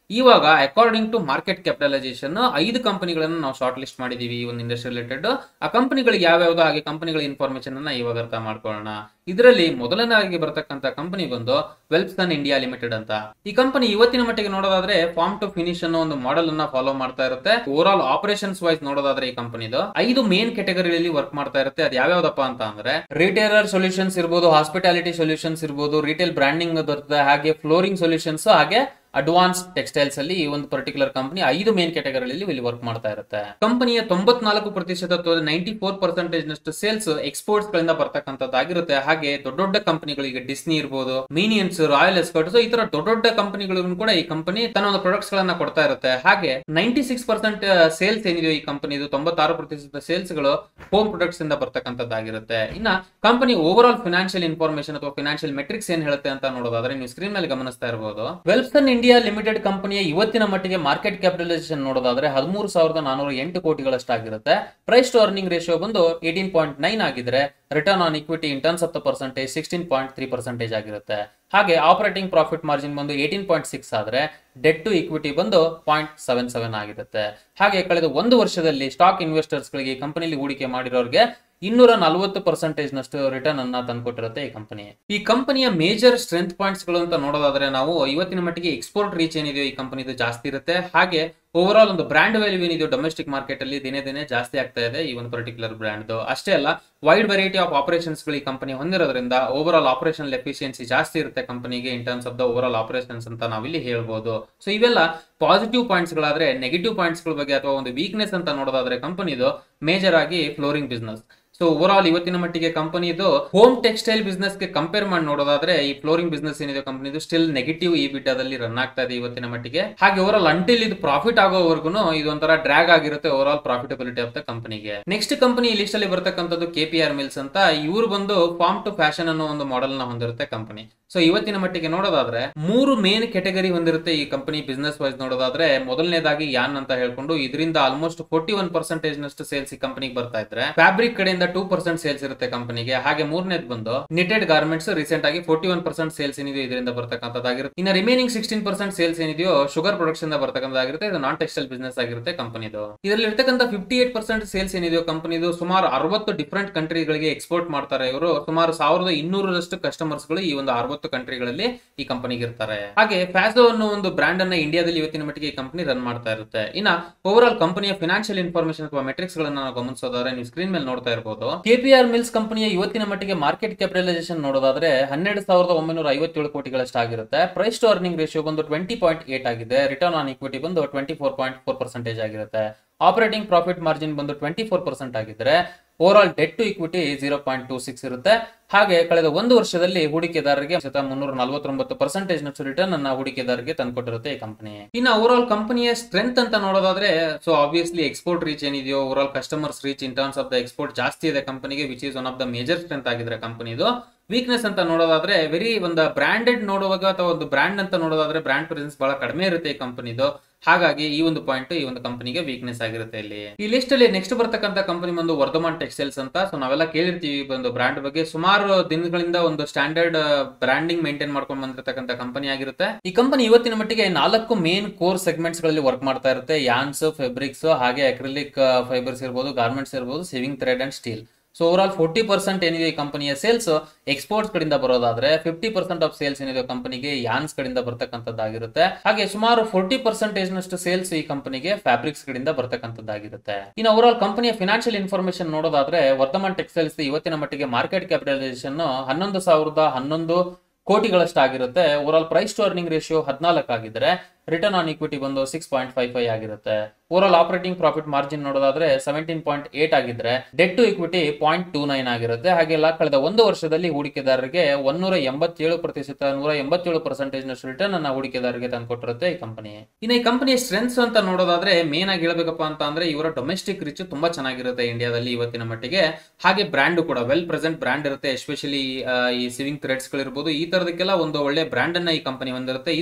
[SPEAKER 1] ಇವಾಗ ಅಕಾರ್ಡಿಂಗ್ ಟು ಮಾರ್ಕೆಟ್ ಕ್ಯಾಪಿಟಲೈಸೇಷನ್ ಐದು ಕಂಪನಿಗಳನ್ನು ನಾವು ಶಾರ್ಟ್ ಲಿಸ್ಟ್ ಮಾಡಿದೀವಿ ಈ ಒಂದು ಇಂಡಸ್ಟ್ರಿ ರಿಲೇಟೆಡ್ ಆ ಕಂಪನಿಗಳಿಗೆ ಯಾವ್ಯಾವ್ದು ಹಾಗೆ ಕಂಪನಿಗಳ ಇನ್ಫಾರ್ಮೇಶನ್ ಅನ್ನ ಇವಾಗ ಅರ್ಥ ಮಾಡ್ಕೊಳ್ಳೋಣ ಇದರಲ್ಲಿ ಮೊದಲನೇದಾಗಿ ಬರ್ತಕ್ಕಂತ ಕಂಪನಿ ಬಂದು ವೆಲ್ಪ್ಸನ್ ಇಂಡಿಯಾ ಲಿಮಿಟೆಡ್ ಅಂತ ಈ ಕಂಪನಿ ಇವತ್ತಿನ ಮಟ್ಟಿಗೆ ನೋಡೋದಾದ್ರೆ ಫಾರ್ಮ್ ಟು ಫಿನಿಶ್ ಅನ್ನೋ ಒಂದು ಮಾಡೆಲ್ ಅನ್ನ ಫಾಲೋ ಮಾಡ್ತಾ ಇರುತ್ತೆ ಓವರ್ ಆಲ್ ಆಪರೇಷನ್ಸ್ ವೈಸ್ ನೋಡೋದಾದ್ರೆ ಈ ಕಂಪನಿದು ಐದು ಮೇನ್ ಕ್ಯಾಟಗರಿಯಲ್ಲಿ ವರ್ಕ್ ಮಾಡ್ತಾ ಇರುತ್ತೆ ಅದು ಯಾವ್ಯಾವ್ದಪ್ಪ ಅಂತ ಅಂದ್ರೆ ರಿಟೇಲರ್ ಸೊಲ್ಯೂಷನ್ಸ್ ಇರ್ಬೋದು ಹಾಸ್ಪಿಟಾಲಿಟಿ ಸೊಲ್ಯೂಷನ್ಸ್ ಇರ್ಬೋದು ರಿಟೇಲ್ ಬ್ರಾಂಡಿಂಗ್ ಬರ್ತದೆ ಹಾಗೆ ಫ್ಲೋರಿಂಗ್ ಸೊಲ್ಯೂಷನ್ಸ್ ಹಾಗೆ ಅಡ್ವಾನ್ಸ್ ಟೆಕ್ಸ್ಟೈಲ್ಸ್ ಅಲ್ಲಿ ಈ ಒಂದು ಪರ್ಟಿಕ್ಯುಲರ್ ಕಂಪನಿ ಐದು ಮೇನ್ ಕ್ಯಾಟಗರಿಯಲ್ಲಿ ಇಲ್ಲಿ ವರ್ಕ್ ಮಾಡ್ತಾ ಇರುತ್ತೆ ಕಂಪನಿಯ ತೊಂಬತ್ನಾಲ್ಕು ಪ್ರತಿಶತ ನೈಂಟಿ ಫೋರ್ ಪರ್ಸೆಂಟೇಜ್ ನಷ್ಟು ಸೇಲ್ಸ್ ಎಕ್ಸ್ಪೋರ್ಟ್ಸ್ ಗಳಿಂದ ಬರ್ತಕ್ಕಂಥದ್ದಾಗಿರುತ್ತೆ ಹಾಗೆ ದೊಡ್ಡ ದೊಡ್ಡ ಕಂಪನಿಗಳಿಗೆ ಡಿಸ್ನಿ ಇರ್ಬೋದು ಮೀನಿಯನ್ಸ್ ರಾಯಲ್ ಎಸ್ಕರ್ಟ್ಸ್ ಈ ತರ ದೊಡ್ಡ ದೊಡ್ಡ ಕಂಪನಿಗಳಿಗೂ ಕೂಡ ಈ ಕಂಪನಿ ತನ್ನ ಒಂದು ಪ್ರಾಡಕ್ಟ್ಸ್ ಗಳನ್ನ ಕೊಡ್ತಾ ಇರುತ್ತೆ ಹಾಗೆ ನೈಂಟಿ ಸಿಕ್ಸ್ ಪರ್ಸೆಂಟ್ ಸೇಲ್ಸ್ ಏನಿದೆಯೋ ಈ ಕಂಪನಿದು ತೊಂಬತ್ತಾರು ಪ್ರತಿಶತ ಸೇಲ್ಸ್ ಗಳು ಹೋಮ್ ಪ್ರಾಡಕ್ಟ್ಸ್ ಇಂದ ಬರ್ತಕ್ಕಂಥದ್ದಾಗಿರುತ್ತೆ ಇನ್ನ company over all financial information ಅಥವಾ ಫಿನಾನ್ಷಿಯಲ್ ಮೆಟ್ರಿಕ್ಸ್ ಏನ್ ಹೇಳುತ್ತೆ ಅಂತ ನೋಡೋದಾದ್ರೆ ನೀವು ಸ್ಕ್ರೀನ್ ಮೇಲೆ ಗಮನಿಸ್ತಾ ಇರಬಹುದು ವೆಲ್ಸನ್ ಇಂಡಿಯಾ ಲಿಮಿಟೆಡ್ ಕಂಪನಿಯ ಇವತ್ತಿನ ಮಟ್ಟಿಗೆ ಮಾರ್ಕೆಟ್ ಕ್ಯಾಪಿಟಲೈಸೇಷನ್ ನೋಡೋದಾದ್ರೆ ಹದಿಮೂರು ಸಾವಿರದ ನಾನೂರ ಎಂಟು ಕೋಟಿಗಳಷ್ಟಾಗಿರುತ್ತೆ ಪ್ರೈಸ್ ಟು ಅರ್ನಿಂಗ್ ರೇಷಿಯೋ ಬಂದು ಏಟೀನ್ ಪಾಯಿಂಟ್ ನೈನ್ ಆಗಿದ್ರೆ return on equity in terms of the percentage sixteen point three percentage ಆಗಿರುತ್ತೆ ಹಾಗೆ ಆಪರೇಟಿಂಗ್ ಪ್ರಾಫಿಟ್ ಮಾರ್ಜಿನ್ ಬಂದು ಏಟೀನ್ ಪಾಯಿಂಟ್ ಸಿಕ್ಸ್ ಆದ್ರೆ ಡೆಟ್ ಟು ಇಕ್ವಿಟಿ ಬಂದು ಪಾಯಿಂಟ್ ಸೆವೆನ್ ಸೆವೆನ್ ಆಗಿರುತ್ತೆ ಹಾಗೆ ಕಳೆದ ಒಂದು ವರ್ಷದಲ್ಲಿ ಸ್ಟಾಕ್ ಇನ್ವೆಸ್ಟರ್ಸ್ ಗಳಿಗೆ ಈ ಕಂಪನಿಲಿ ಹೂಡಿಕೆ ಮಾಡಿರೋರಿಗೆ ಇನ್ನೂರ ನಲವತ್ತು ಪರ್ಸೆಂಟೇಜ್ ನಷ್ಟು ರಿಟರ್ನ್ ಅನ್ನ ತಂದ್ಕೊಟ್ಟಿರುತ್ತೆ ಈ ಕಂಪನಿ ಈ ಕಂಪನಿಯ ಮೇಜರ್ ಸ್ಟ್ರೆಂತ್ ಪಾಯಿಂಟ್ಸ್ ಗಳು ಅಂತ ನೋಡೋದಾದ್ರೆ ನಾವು ಇವತ್ತಿನ ಮಟ್ಟಿಗೆ ಎಕ್ಸ್ಪೋರ್ಟ್ ರೀಚ್ ಏನಿದೆಯೋ ಈ ಕಂಪನಿದು ಜಾಸ್ತಿ ಇರುತ್ತೆ ಹಾಗೆ ಓವರ್ ಆಲ್ ಒಂದು ಬ್ರ್ಯಾಂಡ್ ವ್ಯಾಲ್ಯೂ ಏನಿದೆಯೋ ಡೊಮೆಸ್ಟಿಕ್ ಮಾರ್ಕೆಟ್ ಅಲ್ಲಿ ದಿನೇ ದಿನೇ ಜಾಸ್ತಿ ಆಗ್ತಾ ಇದೆ ಈ ಒಂದು ಪರ್ಟಿಕ್ಯುಲರ್ ಬ್ರ್ಯಾಂಡ್ ಅಷ್ಟೇ ಅಲ್ಲ ವೈಡ್ ವೆರೈಟಿ ಆಫ್ ಆಪರೇಷನ್ಸ್ ಗಳು ಈ ಕಂಪನಿ ಹೊಂದಿರೋದ್ರಿಂದ ಓವರ್ ಆಲ್ ಆಪರೇಷನಲ್ ಎಫಿಷಿಯನ್ಸಿ ಜಾಸ್ತಿ ಇರುತ್ತೆ ಕಂಪನಿಗೆ in terms of the over all operations ಅಂತ ನಾವಿಲ್ಲಿ ಹೇಳ್ಬೋದು ಸೊ ಇವೆಲ್ಲ ಪಾಸಿಟಿವ್ ಪಾಯಿಂಟ್ಸ್ ಗಳಾದ್ರೆ ನೆಗೆಟಿವ್ ಪಾಯಿಂಟ್ಸ್ ಗಳ ಬಗ್ಗೆ ಅಥವಾ ಒಂದು ವೀಕ್ನೆಸ್ ಅಂತ ನೋಡೋದಾದ್ರೆ ಕಂಪನಿದು ಮೇಜರ್ ಆಗಿ flooring business so over all ಇವತ್ತಿನ ಮಟ್ಟಿಗೆ ಕಂಪನಿದು ಹೋಮ್ ಟೆಕ್ಸ್ಟೈಲ್ ಬಿಸ್ನೆಸ್ ಗೆ ಕಂಪೇರ್ ಮಾಡಿ ನೋಡೋದಾದ್ರೆ ಈ ಫ್ಲೋರಿಂಗ್ ಬಿಸ್ನೆಸ್ ಏನಿದೆ ಕಂಪನಿದು ಸ್ಟಿಲ್ ನೆಗೆಟಿವ್ ಈ ಬಿಟ್ಟದಲ್ಲಿ ರನ್ ಆಗ್ತಾ ಇದೆ ಇವತ್ತಿನ ಮಟ್ಟಿಗೆ ಹಾಗೆ ಓವರ್ ಆಲ್ ಅಂಟಿಲ್ ಇದು ಪ್ರಾಫಿಟ್ ಆಗೋವರೆಗೂ ಇದೊಂಥರ ಡ್ರ್ಯಾಗ್ ಆಗಿರುತ್ತೆ over all profitability of the ಕಂಪನಿಗೆ ನೆಕ್ಸ್ಟ್ ಕಂಪನಿ ಲಿಸ್ಟ್ ಅಲ್ಲಿ ಬರ್ತಕ್ಕಂಥದ್ದು ಕೆ ಪಿ ಆರ್ ಮಿಲ್ಸ್ ಅಂತ ಇವರು ಬಂದು ಫಾರ್ಮ್ ಟು ಫ್ಯಾಷನ್ ಅನ್ನೋ ಒಂದು ಮಾಡೆಲ್ ನ ಹೊಂದಿರುತ್ತೆ ಕಂಪನಿ ಸೊ ಇವತ್ತಿನ ಮಟ್ಟಿಗೆ ನೋಡೋದಾದ್ರೆ ಮೂರು ಮೇನ್ ಕೆಟಗರಿ ಹೊಂದಿರುತ್ತೆ ಈ ಕಂಪನಿ ಬಿಸ್ನೆಸ್ ವೈಸ್ ನೋಡೋದಾದ್ರೆ ಮೊದಲನೇದಾಗಿ ಯಾನ್ ಅಂತ ಹೇಳ್ಕೊಂಡು ಇದರಿಂದ ಆಲ್ಮೋಸ್ಟ್ ಫೋರ್ಟಿ ಒನ್ ಪರ್ಸೆಂಟೇಜ್ ನಷ್ಟು ಸೇಲ್ಸ್ ಈ ಕಂಪನಿಗೆ ಬರ್ತಾ ಇದ್ರೆ ಫ್ಯಾಬ್ರಿಕ್ ಕಡೆಯಿಂದ ಟೂ ಪರ್ಸೆಂಟ್ ಸೇಲ್ಸ್ ಇರುತ್ತೆ ಕಂಪನಿಗೆ ಹಾಗೆ ಮೂರನೇದು ಬಂದು ನಿಟೆಡ್ ಗಾರ್ಮೆಂಟ್ಸ್ ರೀಸೆಂಟ್ ಆಗಿ ಫೋರ್ಟಿ ಒನ್ ಪರ್ಸೆಂಟ್ ಸೇಲ್ಸ್ ಏನಿದೆಯೋ ಇದರಿಂದ ಬರ್ತಕ್ಕಂಥದ್ದಾಗಿರುತ್ತೆ ಇನ್ನು ರಿಮೈನಿಂಗ್ ಸಿಕ್ಸ್ಟೀನ್ ಪರ್ಸೆಂಟ್ ಸೇಲ್ಸ್ ಏನಿದೆಯೋ ಶುಗರ್ ಪ್ರೊಡಕ್ಷನ್ ಬರ್ತಕ್ಕಂಥದ್ದಾಗಿರುತ್ತೆ ಇದು ನಾನ್ ಟೆಕ್ಸ್ಟೈಲ್ ಬಿಸ್ನೆಸ್ ಆಗಿರುತ್ತೆ ಕಂಪನಿದು ಇದರಲ್ಲಿ ಇರ್ತಕ್ಕಂಥ ಫಿಫ್ಟಿ ಏಟ್ ಪರ್ಸೆಂಟ್ ಸೇಲ್ಸ್ ಏನಿದೆಯೋ ಕಂಪನಿದು ಸುಮಾರು ಅರವತ್ತು ಡಿಫರೆಂಟ್ ಕಂಟ್ರಿಗಳಿಗೆ ಎಕ್ಸ್ಪೋರ್ಟ್ ಮಾಡ್ತಾರೆ ಇವರು ಸುಮಾರು ಸಾವಿರದ ಇನ್ನೂರರಷ್ಟು ಕಸ್ಟಮರ್ಸ್ ಗಳು ಈ ಒಂದು ಅರವತ್ತು ಕಂಟ್ರಿಗಳಲ್ಲಿ ಈ ಕಂಪನಿಗೆ ಇರ್ತಾರೆ ಹಾಗೆ ಫ್ಯಾಸೋ ಅನ್ನೋ ಒಂದು ಬ್ರಾಂಡ್ ಅನ್ನ ಇಂಡಿಯಾದಲ್ಲಿ ಇವತ್ತಿನ ಮಟ್ಟಿಗೆ ಈ ಕಂಪನಿ ರನ್ ಮಾಡ್ತಾ ಇರುತ್ತೆ ಇನ್ನ ಓವರ್ ಆಲ್ ಕಂಪನಿಯ ಫಿನಾನ್ಷಿಯಲ್ ಇನ್ಫಾರ್ಮೇಶನ್ ಅಥವಾ ಮೆಟ್ರಿಕ್ಸ್ ಗಳನ್ನ ನಾವು ಗಮನಿಸೋದಾದ್ರೆ ನೀವು ಸ್ಕ್ರೀನ್ ಮೇಲೆ ನೋಡ್ತಾ ಇರಬಹುದು ಕೆಪಿಆರ್ ಮಿಲ್ಸ್ ಕಂಪನಿಯ ಇವತ್ತಿನ ಮಟ್ಟಿಗೆ ಮಾರ್ಕೆಟ್ ಕ್ಯಾಪಿಟಲೈಸೇಷನ್ ನೋಡೋದಾದ್ರೆ ಹನ್ನೆರಡು ಸಾವಿರದ ಒಂಬೈನೂರ ಐವತ್ತೇಳು ಕೋಟಿಗಳಷ್ಟಾಗಿರುತ್ತೆ ಪ್ರೈಸ್ ಟು ಅರ್ನಿಂಗ್ ರೇಷಿಯೋ ಬಂದು ಟ್ವೆಂಟಿ ಪಾಯಿಂಟ್ ಏಟ್ ಆಗಿದೆ ರಿಟರ್ನ್ ಆನ್ ಇಕ್ವಿಟಿ ಬಂದು twenty four point four percentage ಆಗಿರುತ್ತೆ ಆಪರೇಟಿಂಗ್ ಪ್ರಾಫಿಟ್ ಮಾರ್ಜಿನ್ ಬಂದು ಟ್ವೆಂಟಿ ಫೋರ್ ಪರ್ಸೆಂಟ್ ಆಗಿದ್ರೆ over all debt to equity zero point two six ಇರುತ್ತೆ ಹಾಗೆ ಕಳೆದ ಒಂದು ವರ್ಷದಲ್ಲಿ ಹೂಡಿಕೆದಾರರಿಗೆ ಮುನ್ನೂರ ನಲವತ್ತೊಂಬತ್ತು ಪರ್ಸೆಂಟೇಜ್ ನಷ್ಟು ರಿಟರ್ನ್ ಅನ್ನ ಹೂಡಿಕೆದಾರರಿಗೆ ತಂದ್ಕೊಟ್ಟಿರುತ್ತೆ ಈ ಕಂಪನಿ ಇನ್ನು ಓವರ್ ಆಲ್ ಕಂಪನಿಯ ಸ್ಟ್ರೆಂತ್ ಅಂತ ನೋಡೋದಾದ್ರೆ ಸೊ ಆಬ್ವಿಯಸ್ಲಿ ಎಕ್ಸ್ಪೋರ್ಟ್ ರೀಚ್ ಏನಿದೆಯೋ over all customers reach in terms of the export ಜಾಸ್ತಿ ಇದೆ ಕಂಪನಿಗೆ which is one of the major strength ಆಗಿದ್ರೆ ಕಂಪನಿದು ವೀಕ್ನೆಸ್ ಅಂತ ನೋಡೋದಾದ್ರೆ ವೆರಿ ಒಂದು ಬ್ರಾಂಡೆಡ್ ನೋಡುವಾಗ ಅಥವಾ ಒಂದು ಬ್ರ್ಯಾಂಡ್ ಅಂತ ನೋಡೋದಾದ್ರೆ ಬ್ರ್ಯಾಂಡ್ ಪ್ರೆಸೆನ್ಸ್ ಬಹಳ ಕಡಿಮೆ ಇರುತ್ತೆ ಈ ಕಂಪನಿದು ಹಾಗಾಗಿ ಈ ಒಂದು ಪಾಯಿಂಟ್ ಈ ಒಂದು ಕಂಪನಿಗೆ ವೀಕ್ನೆಸ್ ಆಗಿರುತ್ತೆ ಇಲ್ಲಿ ಈ ಲಿಸ್ಟ್ ಅಲ್ಲಿ ನೆಕ್ಸ್ಟ್ ಬರ್ತಕ್ಕಂಥ ಕಂಪನಿ ಒಂದು ವರ್ಧಮಾನ್ ಟೆಕ್ಸ್ಟೈಲ್ಸ್ ಅಂತ ಸೊ ನಾವೆಲ್ಲ ಕೇಳಿರ್ತೀವಿ ಒಂದು ಬ್ರಾಂಡ್ ಬಗ್ಗೆ ಸುಮಾರು ದಿನಗಳಿಂದ ಒಂದು ಸ್ಟ್ಯಾಂಡರ್ಡ್ ಬ್ರಾಂಡಿಂಗ್ ಮೇಂಟೈನ್ ಮಾಡ್ಕೊಂಡು ಬಂದಿರತಕ್ಕಂಥ ಕಂಪನಿ ಆಗಿರುತ್ತೆ ಈ ಕಂಪನಿ ಇವತ್ತಿನ ಮಟ್ಟಿಗೆ ನಾಲ್ಕು ಮೇನ್ ಕೋರ್ ಸೆಗ್ಮೆಂಟ್ಸ್ ಗಳಲ್ಲಿ ವರ್ಕ್ ಮಾಡ್ತಾ ಇರುತ್ತೆ ಯಾನ್ಸ್ ಫೆಬ್ರಿಕ್ಸ್ ಹಾಗೆ ಅಕ್ರಿಲಿಕ್ ಫೈಬರ್ಸ್ ಇರ್ಬೋದು ಗಾರ್ಮೆಂಟ್ಸ್ ಇರ್ಬೋದು sewing thread and steel so over all forty percent ಏನಿದೆ ಈ ಕಂಪನಿಯ ಸೇಲ್ಸ್ ಎಕ್ಸ್ಪೋರ್ಟ್ಸ್ ಕಡೆಯಿಂದ ಬರೋದಾದ್ರೆ ಫಿಫ್ಟಿ ಪರ್ಸೆಂಟ್ ಆಫ್ ಸೇಲ್ಸ್ ಏನಿದೆ ಕಂಪನಿಗೆ ಯಾನ್ಸ್ ಕಡೆಯಿಂದ ಬರ್ತಕ್ಕಂಥದ್ದಾಗಿರುತ್ತೆ ಹಾಗೆ ಸುಮಾರು ಫೋರ್ಟಿ ಪರ್ಸೆಂಟೇಜ್ ನಷ್ಟು ಸೇಲ್ಸ್ ಈ ಕಂಪನಿಗೆ ಫ್ಯಾಬ್ರಿಕ್ಸ್ ಕಡೆಯಿಂದ ಬರ್ತಕ್ಕಂಥದ್ದಾಗಿರುತ್ತೆ ಇನ್ನು ಓವರ್ ಆಲ್ ಕಂಪನಿಯ ಫಿನಾನ್ಷಿಯಲ್ ಇನ್ಫಾರ್ಮೇಶನ್ ನೋಡೋದಾದ್ರೆ ವರ್ಧಮಾನ್ ಟೆಕ್ಸ್ಟೈಲ್ಸ್ ಇವತ್ತಿನ ಮಟ್ಟಿಗೆ ಮಾರ್ಕೆಟ್ ಕ್ಯಾಪಿಟಲೈಸೇಷನ್ ಹನ್ನೊಂದು ಸಾವಿರದ ಹನ್ನೊಂದು ಕೋಟಿಗಳಷ್ಟಾಗಿರುತ್ತೆ over all price to earning ratio ಹದಿನಾಲ್ಕು ಆಗಿದ್ರೆ ರಿಟರ್ನ್ ಆನ್ ಇಕ್ವಿಟಿ ಬಂದು ಸಿಕ್ಸ್ ಪಾಯಿಂಟ್ ಫೈವ್ ಫೈವ್ ಆಗಿರುತ್ತೆ over all operating profit margin ನೋಡೋದಾದ್ರೆ ಸೆವೆಂಟೀನ್ ಪಾಯಿಂಟ್ ಏಟ್ ಆಗಿದ್ರೆ debt to equity point two nine ಆಗಿರುತ್ತೆ ಹಾಗೆಲ್ಲ ಕಳೆದ ಒಂದು ವರ್ಷದಲ್ಲಿ ಹೂಡಿಕೆದಾರರಿಗೆ ಒನ್ನೂರ ಎಂಬತ್ತೇಳು ಪ್ರತಿಶತ ನೂರ ಎಂಬತ್ತೇಳು ಪರ್ಸೆಂಟೇಜ್ ನಷ್ಟು ರಿಟರ್ನ್ ಅನ್ನ ಹೂಡಿಕೆದಾರರಿಗೆ ತಂದ್ಕೊಟ್ಟಿರುತ್ತೆ ಈ ಕಂಪನಿ ಇನ್ನು ಈ ಕಂಪನಿಯ ಸ್ಟ್ರೆಂತ್ಸ್ ಅಂತ ನೋಡೋದಾದ್ರೆ ಮೇನ್ ಆಗಿ ಹೇಳ್ಬೇಕಪ್ಪ ಅಂತ ಅಂದ್ರೆ ಇವರ ಡೊಮೆಸ್ಟಿಕ್ ರಿಚ್ ತುಂಬಾ ಚೆನ್ನಾಗಿರುತ್ತೆ ಇಂಡಿಯಾದಲ್ಲಿ ಇವತ್ತಿನ ಮಟ್ಟಿಗೆ ಹಾಗೆ ಬ್ರ್ಯಾಂಡ್ ಕೂಡ ವೆಲ್ ಪ್ರೆಸೆಂಟ್ ಬ್ರ್ಯಾಂಡ್ ಇರುತ್ತೆ ಎಸ್ಪೆಷಲಿ ಈ ಸಿವಿಂಗ್ ಥ್ರೆಡ್ಸ್ ಗಳಿರ್ಬೋದು ಈ ತರದಕ್ಕೆಲ್ಲ ಒಂದು ಒಳ್ಳೆ ಬ್ರ್ಯಾಂಡ್ ಅನ್ನ ಈ ಕಂಪನಿ ಹೊಂದಿರುತ್ತೆ ಇದು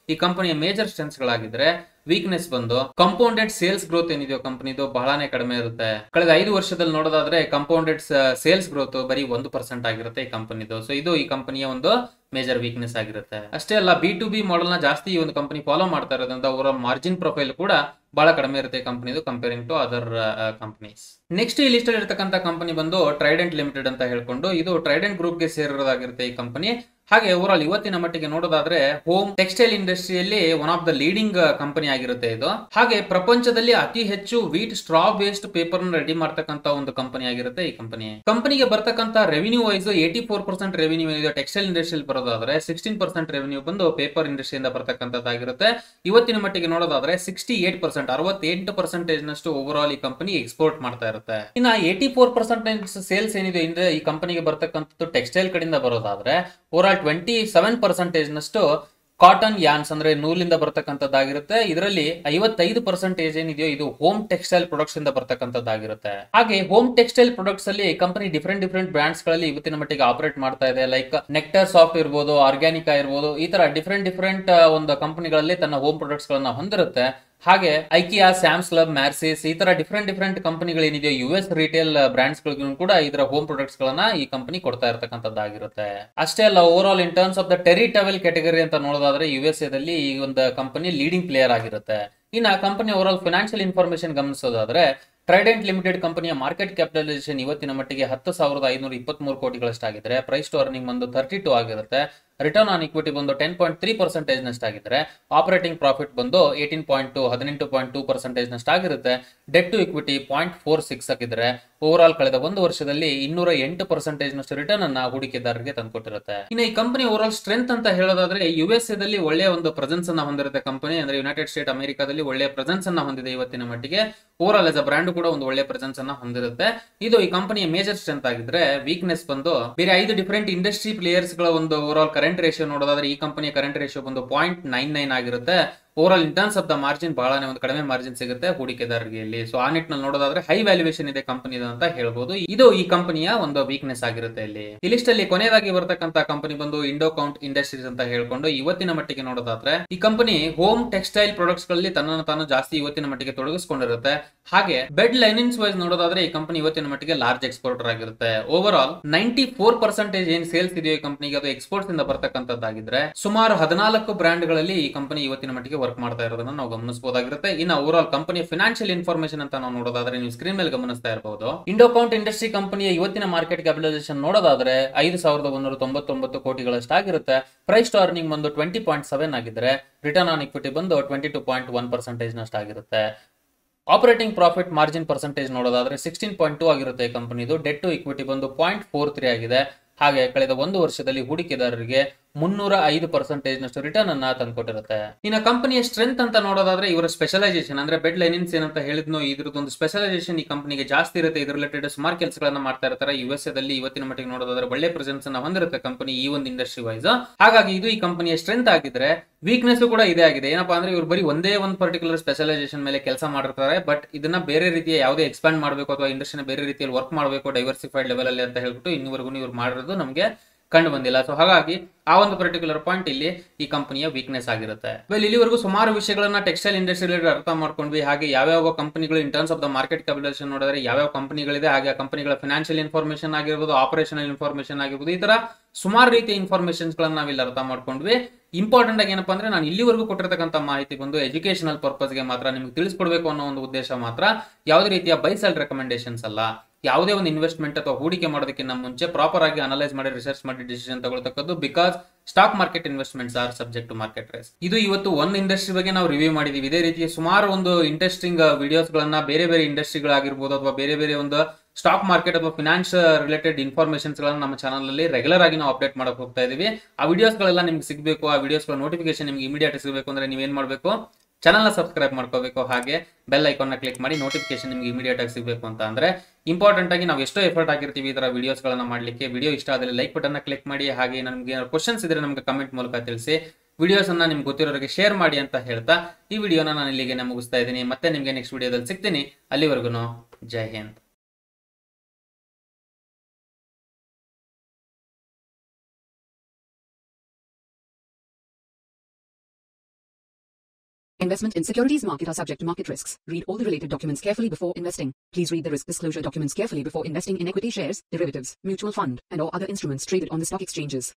[SPEAKER 1] ಈ ಕಂಪನಿಯ ಮೇಜರ್ ಸ್ಟ್ರೆಂತ್ಸ್ ಗಳಾಗಿದ್ರೆ ವೀಕ್ನೆಸ್ ಬಂದು ಕಂಪೌಂಡೆಡ್ ಸೇಲ್ಸ್ ಗ್ರೋತ್ ಏನಿದೆಯೋ ಕಂಪನಿದು ಬಹಳನೇ ಕಡಿಮೆ ಇರುತ್ತೆ ಕಳೆದ ಐದು ವರ್ಷದಲ್ಲಿ ನೋಡೋದಾದ್ರೆ ಕಂಪೌಂಡೆಡ್ ಸೇಲ್ಸ್ ಗ್ರೋತ್ ಬರೀ ಒಂದು ಪರ್ಸೆಂಟ್ ಆಗಿರುತ್ತೆ ಈ ಕಂಪನಿದು ಸೊ ಇದು ಈ ಕಂಪನಿಯ ಒಂದು ಮೇಜರ್ ವೀಕ್ನೆಸ್ ಆಗಿರುತ್ತೆ ಅಷ್ಟೇ ಅಲ್ಲ ಬಿ ಟು ಬಿ ಮಾಡೆಲ್ ನ ಜಾಸ್ತಿ ಈ ಒಂದು ಕಂಪನಿ ಫಾಲೋ ಮಾಡ್ತಾ ಇರೋದ್ರಿಂದ ಅವರ ಮಾರ್ಜಿನ್ ಪ್ರೊಫೈಲ್ ಕೂಡ ಬಹಳ ಕಡಿಮೆ ಇರುತ್ತೆ ಕಂಪನಿದು comparing to other companies next ಈ ಲಿಸ್ಟ್ ಅಲ್ಲಿ ಇರ್ತಕ್ಕಂಥ ಕಂಪನಿ ಬಂದು ಟ್ರೈಡೆಂಟ್ ಲಿಮಿಟೆಡ್ ಅಂತ ಹೇಳ್ಕೊಂಡು ಇದು ಟ್ರೈಡೆಂಟ್ ಗ್ರೂಪ್ ಗೆ ಸೇರಿರೋದಾಗಿರುತ್ತೆ ಈ ಕಂಪನಿ ಹಾಗೆ ಓವರ್ ಆಲ್ ಇವತ್ತಿನ ಮಟ್ಟಿಗೆ ನೋಡೋದಾದ್ರೆ ಹೋಮ್ ಟೆಕ್ಸ್ಟೈಲ್ ಇಂಡಸ್ಟ್ರಿಯಲ್ಲಿ one of the leading company ಆಗಿರುತ್ತೆ ಇದು ಹಾಗೆ ಪ್ರಪಂಚದಲ್ಲಿ ಅತಿ ಹೆಚ್ಚು ವೀಟ್ ಸ್ಟ್ರಾ ಬೇಸ್ಡ್ ಪೇಪರ್ ನ ರೆಡಿ ಮಾಡ್ತಕ್ಕಂತ ಒಂದು ಕಂಪನಿ ಆಗಿರುತ್ತೆ ಈ ಕಂಪನಿ ಕಂಪನಿಗೆ ಬರ್ತಕ್ಕಂತ revenue wise eighty four percent revenue ಇದೆ ಟೆಕ್ಸ್ಟೈಲ್ ಇಂಡಸ್ಟ್ರಿಯಲ್ಲಿ ಬರೋದಾದ್ರೆ ಸಿಕ್ಸ್ಟೀನ್ ಪರ್ಸೆಂಟ್ ರೆವಿನ್ಯೂ ಬಂದು ಪೇಪರ್ ಇಂಡಸ್ಟ್ರಿಯಿಂದ ಬರ್ತಕ್ಕಂಥದ್ದಾಗಿರುತ್ತೆ ಇವತ್ತಿನ ಮಟ್ಟಿಗೆ ನೋಡೋದಾದ್ರೆ ಸಿಕ್ಸ್ಟಿ ಏಟ್ ಪರ್ಸೆಂಟ್ ಅರವತ್ತೆಂಟು ಪರ್ಸೆಂಟೇಜ್ ನಷ್ಟು ಓವರ್ ಆಲ್ ಈ ಕಂಪನಿ ಎಕ್ಸ್ಪೋರ್ಟ್ ಮಾಡ್ತಾ ಇರುತ್ತೆ ಇನ್ನ ಏಟಿ ಫೋರ್ ಪರ್ಸೆಂಟೇಜ್ ಸೇಲ್ಸ್ ಏನಿದೆ ಇಂದ ಈ ಕಂಪನಿಗೆ ಬರ್ತಕ್ಕಂಥದ್ದು ಟೆಕ್ಸ್ಟೈಲ್ ಕಡೆಯಿಂದ ಬರೋದಾದ್ರೆ over all twenty seven percentage ನಷ್ಟು ಕಾಟನ್ ಯಾನ್ಸ್ ಅಂದ್ರೆ ನೂಲಿಂದ ಬರ್ತಕ್ಕಂಥದ್ದಾಗಿರುತ್ತೆ ಇದರಲ್ಲಿ ಐವತ್ತೈದು ಪರ್ಸೆಂಟೇಜ್ ಏನಿದೆಯೋ ಇದು ಹೋಮ್ ಟೆಕ್ಸ್ಟೈಲ್ ಪ್ರೊಡಕ್ಟ್ಸ್ ಇಂದ ಬರ್ತಕ್ಕಂಥದ್ದಾಗಿರುತ್ತೆ ಹಾಗೆ ಹೋಮ್ ಟೆಕ್ಸ್ಟೈಲ್ ಪ್ರೊಡಕ್ಟ್ಸ್ ಅಲ್ಲಿ ಕಂಪನಿ ಡಿಫ್ರೆಂಟ್ ಡಿಫ್ರೆಂಟ್ ಬ್ರಾಂಡ್ಸ್ ಗಳಲ್ಲಿ ಇವತ್ತಿನ ಮಟ್ಟಿಗೆ ಆಪರೇಟ್ ಮಾಡ್ತಾ ಇದೆ ಲೈಕ್ ನೆಕ್ಟರ್ ಸಾಫ್ಟ್ ಇರ್ಬೋದು ಆರ್ಗ್ಯಾನಿಕಾ ಇರ್ಬೋದು ಈ ತರ ಡಿಫ್ರೆಂಟ್ ಡಿಫ್ರೆಂಟ್ ಒಂದು ಕಂಪನಿಗಳಲ್ಲಿ ತನ್ನ ಹೋಮ್ ಪ್ರಾಡಕ್ಟ್ಸ್ ಗಳನ್ನ ಹೊಂದಿರುತ್ತೆ ಹಾಗೆ ಐಕಿಯಾ ಸ್ಯಾಮ್ಸ್ ಕ್ಲಬ್ ಮ್ಯಾರ್ಸಿಸ್ ಈ ತರ ಡಿಫ್ರೆಂಟ್ ಡಿಫ್ರೆಂಟ್ ಕಂಪನಿಗಳು ಏನಿದೆಯೋ ಯು ಎಸ್ ರಿಟೇಲ್ ಬ್ರಾಂಡ್ಸ್ ಗಳಿಗೂ ಕೂಡ ಇದರ ಹೋಮ್ ಪ್ರಾಡಕ್ಟ್ಸ್ ಗಳನ್ನ ಈ ಕಂಪನಿ ಕೊಡ್ತಾ ಇರತಕ್ಕಂಥದ್ದಾಗಿರುತ್ತೆ ಅಷ್ಟೇ ಅಲ್ಲ over all in terms of the terry towel category ಅಂತ ನೋಡೋದಾದ್ರೆ ಯು ಎಸ್ ಎದಲ್ಲಿ ಈ ಒಂದು ಕಂಪನಿ ಲೀಡಿಂಗ್ ಪ್ಲೇಯರ್ ಆಗಿರುತ್ತೆ ಇನ್ನ company over all financial information ಗಮನಿಸೋದಾದ್ರೆ ಟ್ರೈಡೆಂಟ್ ಲಿಮಿಟೆಡ್ ಕಂಪನಿಯ ಮಾರ್ಕೆಟ್ ಕ್ಯಾಪಿಟಲೈಸೇಷನ್ ಇವತ್ತಿನ ಮಟ್ಟಿಗೆ ಹತ್ತು ಸಾವಿರದ ಐನೂರ ಇಪ್ಪತ್ಮೂರು ಕೋಟಿಗಳಷ್ಟಾಗಿದ್ರೆ ಪ್ರೈಸ್ ಟು ಅರ್ನಿಂಗ್ ಬಂದು ತರ್ಟಿ ಟು ಆಗಿರುತ್ತೆ ರಿಟರ್ನ್ ಆನ್ ಇಕ್ವಿಟಿ ಬಂದು ಟೆನ್ ಪಾಯಿಂಟ್ ತ್ರೀ ಪರ್ಸೆಂಟೇಜ್ ನಷ್ಟಾಗಿದ್ರೆ ಆಪರೇಟಿಂಗ್ ಪ್ರಾಫಿಟ್ ಬಂದು ಏಟೀನ್ ಪಾಯಿಂಟ್ ಟು ಹದಿನೆಂಟು ಪಾಯಿಂಟ್ ಟೂ ಪರ್ಸೆಂಟೇಜ್ ನಷ್ಟಾಗಿರುತ್ತೆ debt to equity point four six ಆಗಿದ್ರೆ ಓವರ್ ಆಲ್ ಕಳೆದ ಒಂದು ವರ್ಷದಲ್ಲಿ ಇನ್ನೂರ ಎಂಟು ಪರ್ಸೆಂಟೇಜ್ ನಷ್ಟು ರಿಟರ್ನ್ ಅನ್ನ ಹೂಡಿಕೆದಾರರಿಗೆ ತಂದುಕೊಟ್ಟಿರುತ್ತೆ ಇನ್ನು ಈ ಕಂಪನಿ ಓವರ್ ಆಲ್ ಸ್ಟ್ರೆಂತ್ ಅಂತ ಹೇಳೋದಾದ್ರೆ ಯು ಎಸ್ ಎದಲ್ಲಿ ಒಳ್ಳೆಯ ಒಂದು ಪ್ರೆಸೆನ್ಸ್ ಅನ್ನ ಹೊಂದಿರುತ್ತೆ ಕಂಪನಿ ಅಂದ್ರೆ ಯುನೈಟೆಡ್ ಸ್ಟೇಟ್ ಅಮೆರಿಕಾದಲ್ಲಿ ಒಳ್ಳೆಯ ಪ್ರೆಸೆನ್ಸ್ ಅನ್ನ ಹೊಂದಿದೆ ಇವತ್ತಿನ ಮಟ್ಟಿಗೆ over all as a brand ಕೂಡ ಒಂದು ಒಳ್ಳೆಯ ಪ್ರೆಸೆನ್ಸ್ ಅನ್ನ ಹೊಂದಿರುತ್ತೆ ಇದು ಈ ಕಂಪನಿಯ ಮೇಜರ್ ಸ್ಟ್ರೆಂತ್ ಆಗಿದ್ರೆ ವೀಕ್ನೆಸ್ ಬಂದು ಬೇರೆ ಐದು ಡಿಫರೆಂಟ್ ಇಂಡಸ್ಟ್ರಿ ಪ್ಲೇಯರ್ಸ್ ಗಳ ಒಂದು ಓವರ್ ಆಲ್ ಕರೆಂಟ್ ರೇಷಿಯೋ ನೋಡೋದಾದ್ರೆ ಈ ಕಂಪನಿಯ ಕರೆಂಟ್ ರೇಷಿಯೋ ಬಂದು ಪಾಯಿಂಟ್ ನೈನ್ ನೈನ್ ಆಗಿರುತ್ತೆ over all in terms of the margin ಬಹಳನೇ ಒಂದು ಕಡಿಮೆ ಮಾರ್ಜಿನ್ ಸಿಗುತ್ತೆ ಹೂಡಿಕೆದಾರರಿಗೆ ಇಲ್ಲಿ ಸೊ ಆ ನಿಟ್ಟಿನಲ್ಲಿ ನೋಡೋದಾದ್ರೆ ಹೈ ವ್ಯಾಲ್ಯೂಯೇಷನ್ ಇದೆ ಕಂಪನಿ ಅಂತ ಹೇಳ್ಬೋದು ಇದು ಈ ಕಂಪನಿಯ ಒಂದು ವೀಕ್ನೆಸ್ ಆಗಿರುತ್ತೆ ಇಲ್ಲಿ ಈ ಲಿಸ್ಟ್ ಅಲ್ಲಿ ಕೊನೆಯದಾಗಿ ಬರ್ತಕ್ಕಂತ ಕಂಪನಿ ಬಂದು ಇಂಡೋ ಕೌಂಟ್ ಇಂಡಸ್ಟ್ರೀಸ್ ಅಂತ ಹೇಳ್ಕೊಂಡು ಇವತ್ತಿನ ಮಟ್ಟಿಗೆ ನೋಡೋದಾದ್ರೆ ಈ ಕಂಪನಿ ಹೋಮ್ ಟೆಕ್ಸ್ಟೈಲ್ ಪ್ರಾಡಕ್ಟ್ಸ್ ಗಳಲ್ಲಿ ತನ್ನನ್ನು ತಾನು ಜಾಸ್ತಿ ಇವತ್ತಿನ ಮಟ್ಟಿಗೆ ತೊಡಗಿಸಿಕೊಂಡಿರುತ್ತೆ ಹಾಗೆ ಬೆಡ್ ಲೈನಿನ್ಸ್ ವೈಸ್ ನೋಡೋದಾದ್ರೆ ಈ ಕಂಪನಿ ಇವತ್ತಿನ ಮಟ್ಟಿಗೆ ಲಾರ್ಜ್ ಎಕ್ಸ್ಪೋರ್ಟರ್ ಆಗಿರುತ್ತೆ over all ninety four percentage ಏನ್ ಸೇಲ್ಸ್ ಇದೆಯೋ ಈ ಕಂಪನಿಗೆ ಅದು ಎಕ್ಸ್ಪೋರ್ಟ್ಸ್ ಇಂದ ಬರ್ತಕ್ಕಂಥದ್ದಾಗಿದ್ರೆ ಸುಮಾರು ಹದಿನಾಲ್ಕು ಬ್ರಾಂಡ್ ಗಳಲ್ಲಿ ಈ ಕಂಪನಿ ಇವತ್ತಿನ ಮಟ್ಟಿಗೆ ವರ್ಕ್ ಮಾಡ್ತಾ ಇರೋದನ್ನ ನಾವು ಗಮನಿಸಬಹುದಾಗಿರುತ್ತೆ ಇನ್ನು ಓವರ್ ಆಲ್ ಕಂಪನಿಯ ಫಿನಾನ್ಷಿಯಲ್ ಇನ್ಫಾರ್ಮೇಶನ್ ಅಂತ ನಾವು ನೋಡೋದಾದ್ರೆ ನೀವು ಸ್ಕ್ರೀನ್ ಮೇಲೆ ಗಮನಿಸ್ತಾ ಇರಬಹುದು ಇಂಡೋಕೌಂಟ್ ಇಂಡಸ್ಟ್ರಿ ಕಂಪನಿಯ ಇವತ್ತಿನ ಮಾರ್ಕೆಟ್ ಕ್ಯಾಪಿಟಲೈಸೇಷನ್ ನೋಡೋದಾದ್ರೆ ಐದು ಸಾವಿರದ ಒಂದೂರ ತೊಂಬತ್ತೊಂಬತ್ತು ಕೋಟಿಗಳಷ್ಟಾಗಿರುತ್ತೆ ಪ್ರೈಸ್ ಟು ಅರ್ನಿಂಗ್ ಬಂದು ಟ್ವೆಂಟಿ ಪಾಯಿಂಟ್ ಸೆವೆನ್ ಆಗಿದ್ರೆ ರಿಟರ್ನ್ ಆನ್ ಇಕ್ವಿಟಿ ಬಂದು twenty two point one percentage ನಷ್ಟಾಗಿರುತ್ತೆ ಆಪರೇಟಿಂಗ್ ಪ್ರಾಫಿಟ್ ಮಾರ್ಜಿನ್ ಪರ್ಸೆಂಟೇಜ್ ನೋಡೋದಾದ್ರೆ ಸಿಕ್ಸ್ಟೀನ್ ಪಾಯಿಂಟ್ ಟೂ ಆಗಿರುತ್ತೆ ಕಂಪನಿದು ಡೆಟ್ ಟು ಇಕ್ವಿಟಿ ಬಂದು ಪಾಯಿಂಟ್ ಫೋರ್ ತ್ರೀ ಆಗಿದೆ ಹಾಗೆ ಕಳೆದ ಒಂದು ವರ್ಷದಲ್ಲಿ ಹೂಡಿಕೆದಾರರಿಗೆ ಮುನ್ನೂರ ಐದು ಪರ್ಸೆಂಟೇಜ್ ನಷ್ಟು ರಿಟರ್ನ್ ಅನ್ನ ತಂದ್ಕೊಟ್ಟಿರುತ್ತೆ ಇನ್ನು ಕಂಪನಿಯ ಸ್ಟ್ರೆಂತ್ ಅಂತ ನೋಡೋದಾದ್ರೆ ಇವರ ಸ್ಪೆಷಲೈಸೇಷನ್ ಅಂದ್ರೆ ಬೆಡ್ ಲೈನಿನ್ಸ್ ಏನಂತ ಹೇಳಿದ್ನೋ ಇದ್ರದ್ದೊಂದು ಸ್ಪೆಷಲೈಸೇಷನ್ ಈ ಕಂಪನಿಗೆ ಜಾಸ್ತಿ ಇರುತ್ತೆ ಇದ್ರ ರಿಲೇಟೆಡ್ ಸುಮಾರು ಕೆಲಸಗಳನ್ನ ಮಾಡ್ತಾ ಇರ್ತಾರೆ ಯು ಎಸ್ ಎದಲ್ಲಿ ಇವತ್ತಿನ ಮಟ್ಟಿಗೆ ನೋಡೋದಾದ್ರೆ ಒಳ್ಳೆ ಪ್ರೆಸೆನ್ಸ್ ಅನ್ನ ಹೊಂದಿರುತ್ತೆ ಕಂಪನಿ ಈ ಒಂದು ಇಂಡಸ್ಟ್ರಿ ವೈಸ್ ಹಾಗಾಗಿ ಇದು ಈ ಕಂಪನಿಯ ಸ್ಟ್ರೆಂತ್ ಆಗಿದ್ರೆ ವೀಕ್ನೆಸ್ ಕೂಡ ಇದೇ ಆಗಿದೆ ಏನಪ್ಪಾ ಅಂದ್ರೆ ಇವ್ರು ಬರೀ ಒಂದೇ ಒಂದು ಪರ್ಟಿಕ್ಯುಲರ್ ಸ್ಪೆಷಲೈಸೇಷನ್ ಮೇಲೆ ಕೆಲಸ ಮಾಡಿರ್ತಾರೆ ಬಟ್ ಇದನ್ನ ಬೇರೆ ರೀತಿಯ ಯಾವುದೇ ಎಕ್ಸ್ಪ್ಯಾಂಡ್ ಮಾಡಬೇಕು ಅಥವಾ ಇಂಡಸ್ಟ್ರಿನ ಬೇರೆ ರೀತಿಯಲ್ಲಿ ವರ್ಕ್ ಮಾಡಬೇಕು ಡೈವರ್ಸಿಫೈಡ್ ಲೆವೆಲ್ ಅಲ್ಲಿ ಅಂತ ಹೇಳ್ಬಿಟ್ಟು ಇನ್ನೂವರೆಗೂ ಇವ್ರು ಮಾಡಿರೋದು ನಮಗೆ ಕಂಡು ಬಂದಿಲ್ಲ ಸೊ ಹಾಗಾಗಿ ಆ ಒಂದು ಪರ್ಟಿಕ್ಯುಲರ್ ಪಾಯಿಂಟ್ ಇಲ್ಲಿ ಈ ಕಂಪನಿಯ ವೀಕ್ನೆಸ್ ಆಗಿರುತ್ತೆ ವೆಲ್ ಇಲ್ಲಿವರೆಗೂ ಸುಮಾರು ವಿಷಯಗಳನ್ನ ಟೆಕ್ಸ್ಟೈಲ್ ಇಂಡಸ್ಟ್ರಿ ಅರ್ಥ ಮಾಡ್ಕೊಂಡ್ವಿ ಹಾಗೆ ಯಾವ್ಯಾವ ಕಂಪನಿಗಳು in terms of the market capitalisation ನೋಡಿದ್ರೆ ಯಾವ್ಯಾವ ಕಂಪನಿಗಳಿದೆ ಹಾಗೆ ಆ ಕಂಪನಿಗಳ ಫಿನಾನ್ಷಿಯಲ್ ಇನ್ಫಾರ್ಮೇಶನ್ ಆಗಿರ್ಬೋದು ಆಪರೇಷನಲ್ ಇನ್ಫಾರ್ಮೇಶನ್ ಆಗಿರ್ಬೋದು ಈ ತರ ಸುಮಾರು ರೀತಿಯ ಇನ್ಫಾರ್ಮೇಶನ್ಸ್ ಗಳನ್ನ ನಾವಿಲ್ಲಿ ಅರ್ಥ ಮಾಡ್ಕೊಂಡ್ವಿ ಇಂಪಾರ್ಟೆಂಟ್ ಆಗಿ ಏನಪ್ಪಾ ಅಂದ್ರೆ ನಾನು ಇಲ್ಲಿವರೆಗೂ ಕೊಟ್ಟಿರ್ತಕ್ಕಂಥ ಮಾಹಿತಿ ಬಂದು ಎಜುಕೇಶನಲ್ ಪರ್ಪಸ್ಗೆ ಮಾತ್ರ ನಿಮ್ಗೆ ತಿಳಿಸ್ಕೊಡ್ಬೇಕು ಅನ್ನೋ ಒಂದು ಉದ್ದೇಶ ಮಾತ್ರ ಯಾವುದೇ ರೀತಿಯ ಬೈ ಸೆಲ್ ರೆಕಮೆಂಡೇಶನ್ಸ್ ಅಲ್ಲ ಯಾವುದೇ ಒಂದು ಇನ್ವೆಸ್ಟ್ಮೆಂಟ್ ಅಥವಾ ಹೂಡಿಕೆ ಮಾಡೋದಕ್ಕಿಂತ ಮುಂಚೆ ಪ್ರಾಪರ್ ಆಗಿ ಅನಲೈಸ್ ಮಾಡಿ ರಿಸರ್ಚ್ ಮಾಡಿ ಡಿಸಿಷನ್ ತಗೊಳ್ತಕ್ಕದ್ದು because stock market investments are subject to market risks ಇದು ಇವತ್ತು ಒಂದು ಇಂಡಸ್ಟ್ರಿ ಬಗ್ಗೆ ನಾವು ರಿವ್ಯೂ ಮಾಡಿದೀವಿ ಇದೇ ರೀತಿಯ ಸುಮಾರು ಒಂದು ಇಂಟ್ರೆಸ್ಟಿಂಗ್ ವಿಡಿಯೋಸ್ ಗಳನ್ನ ಬೇರೆ ಬೇರೆ ಇಂಡಸ್ಟ್ರಿಗಳಾಗಿರ್ಬೋದು ಅಥವಾ ಬೇರೆ ಬೇರೆ ಒಂದು ಸ್ಟಾಕ್ ಮಾರ್ಕೆಟ್ ಅಥವಾ ಫಿನಾನ್ಸ್ ರಿಲೇಟೆಡ್ ಇನ್ಫಾರ್ಮೇಶನ್ಸ್ ಗಳನ್ನ ನಮ್ಮ ಚಾನಲ್ ಅಲ್ಲಿ ರೆಗ್ಯುಲರ್ ಆಗಿ ನಾವು ಅಪ್ಡೇಟ್ ಮಾಡಕ್ ಹೋಗ್ತಾ ಇದೀವಿ ಆ ವಿಡಿಯೋಸ್ ಗಳೆಲ್ಲ ನಿಮ್ಗೆ ಸಿಗಬೇಕು ಆ ವಿಡಿಯೋಸ್ ನೋಟಿಫಿಕೇಶನ್ ನಿಮ್ಗೆ ಇಮಿಡಿಯೇಟ್ ಸಿಗಬೇಕು ಅಂದ್ರೆ ನೀವೇನ್ ಮಾಡಬೇಕು ಚಾನಲ್ನ ಸಬ್ಸ್ಕ್ರೈಬ್ ಮಾಡ್ಕೋಬೇಕು ಹಾಗೆ ಬೆಲ್ ಐಕಾನ್ನ ಕ್ಲಿಕ್ ಮಾಡಿ ನೋಟಿಫಿಕೇಶನ್ ನಿಮ್ಗೆ ಇಮಿಡಿಯೇಟ್ ಆಗಿ ಸಿಗಬೇಕು ಅಂತ ಅಂದ್ರೆ ಇಂಪಾರ್ಟೆಂಟ್ ಆಗಿ ನಾವು ಎಷ್ಟೋ ಎಫರ್ಟ್ ಆಗಿರ್ತೀವಿ ಈ ತರ ವಿಡಿಯೋಸ್ಗಳನ್ನ ಮಾಡಲಿಕ್ಕೆ ವಿಡಿಯೋ ಇಷ್ಟ ಆದಲ್ಲಿ ಲೈಕ್ ಬಟನ್ನ ಕ್ಲಿಕ್ ಮಾಡಿ ಹಾಗೆ ನಮಗೆ ಕ್ವಶನ್ಸ್ ಇದ್ರೆ ನಮಗೆ ಕಮೆಂಟ್ ಮೂಲಕ ತಿಳಿಸಿ ವಿಡಿಯೋಸ್ ಅನ್ನ ನಿಮ್ಗೆ ಗೊತ್ತಿರೋರಿಗೆ ಶೇರ್ ಮಾಡಿ ಅಂತ ಹೇಳ್ತಾ ಈ ವಿಡಿಯೋನ ನಾನು ಇಲ್ಲಿಗೆ ಮುಗಿಸ್ತಾ ಇದ್ದೀನಿ ಮತ್ತೆ ನಿಮ್ಗೆ ನೆಕ್ಸ್ಟ್ ವಿಡಿಯೋದಲ್ಲಿ ಸಿಗ್ತೀನಿ ಅಲ್ಲಿವರೆಗೂ ಜೈ Hind
[SPEAKER 2] Investment in securities market are subject to market risks. Read all the related documents carefully before investing. Please read the risk disclosure documents carefully before investing in equity shares, derivatives, mutual fund, and or other instruments traded on the stock exchanges.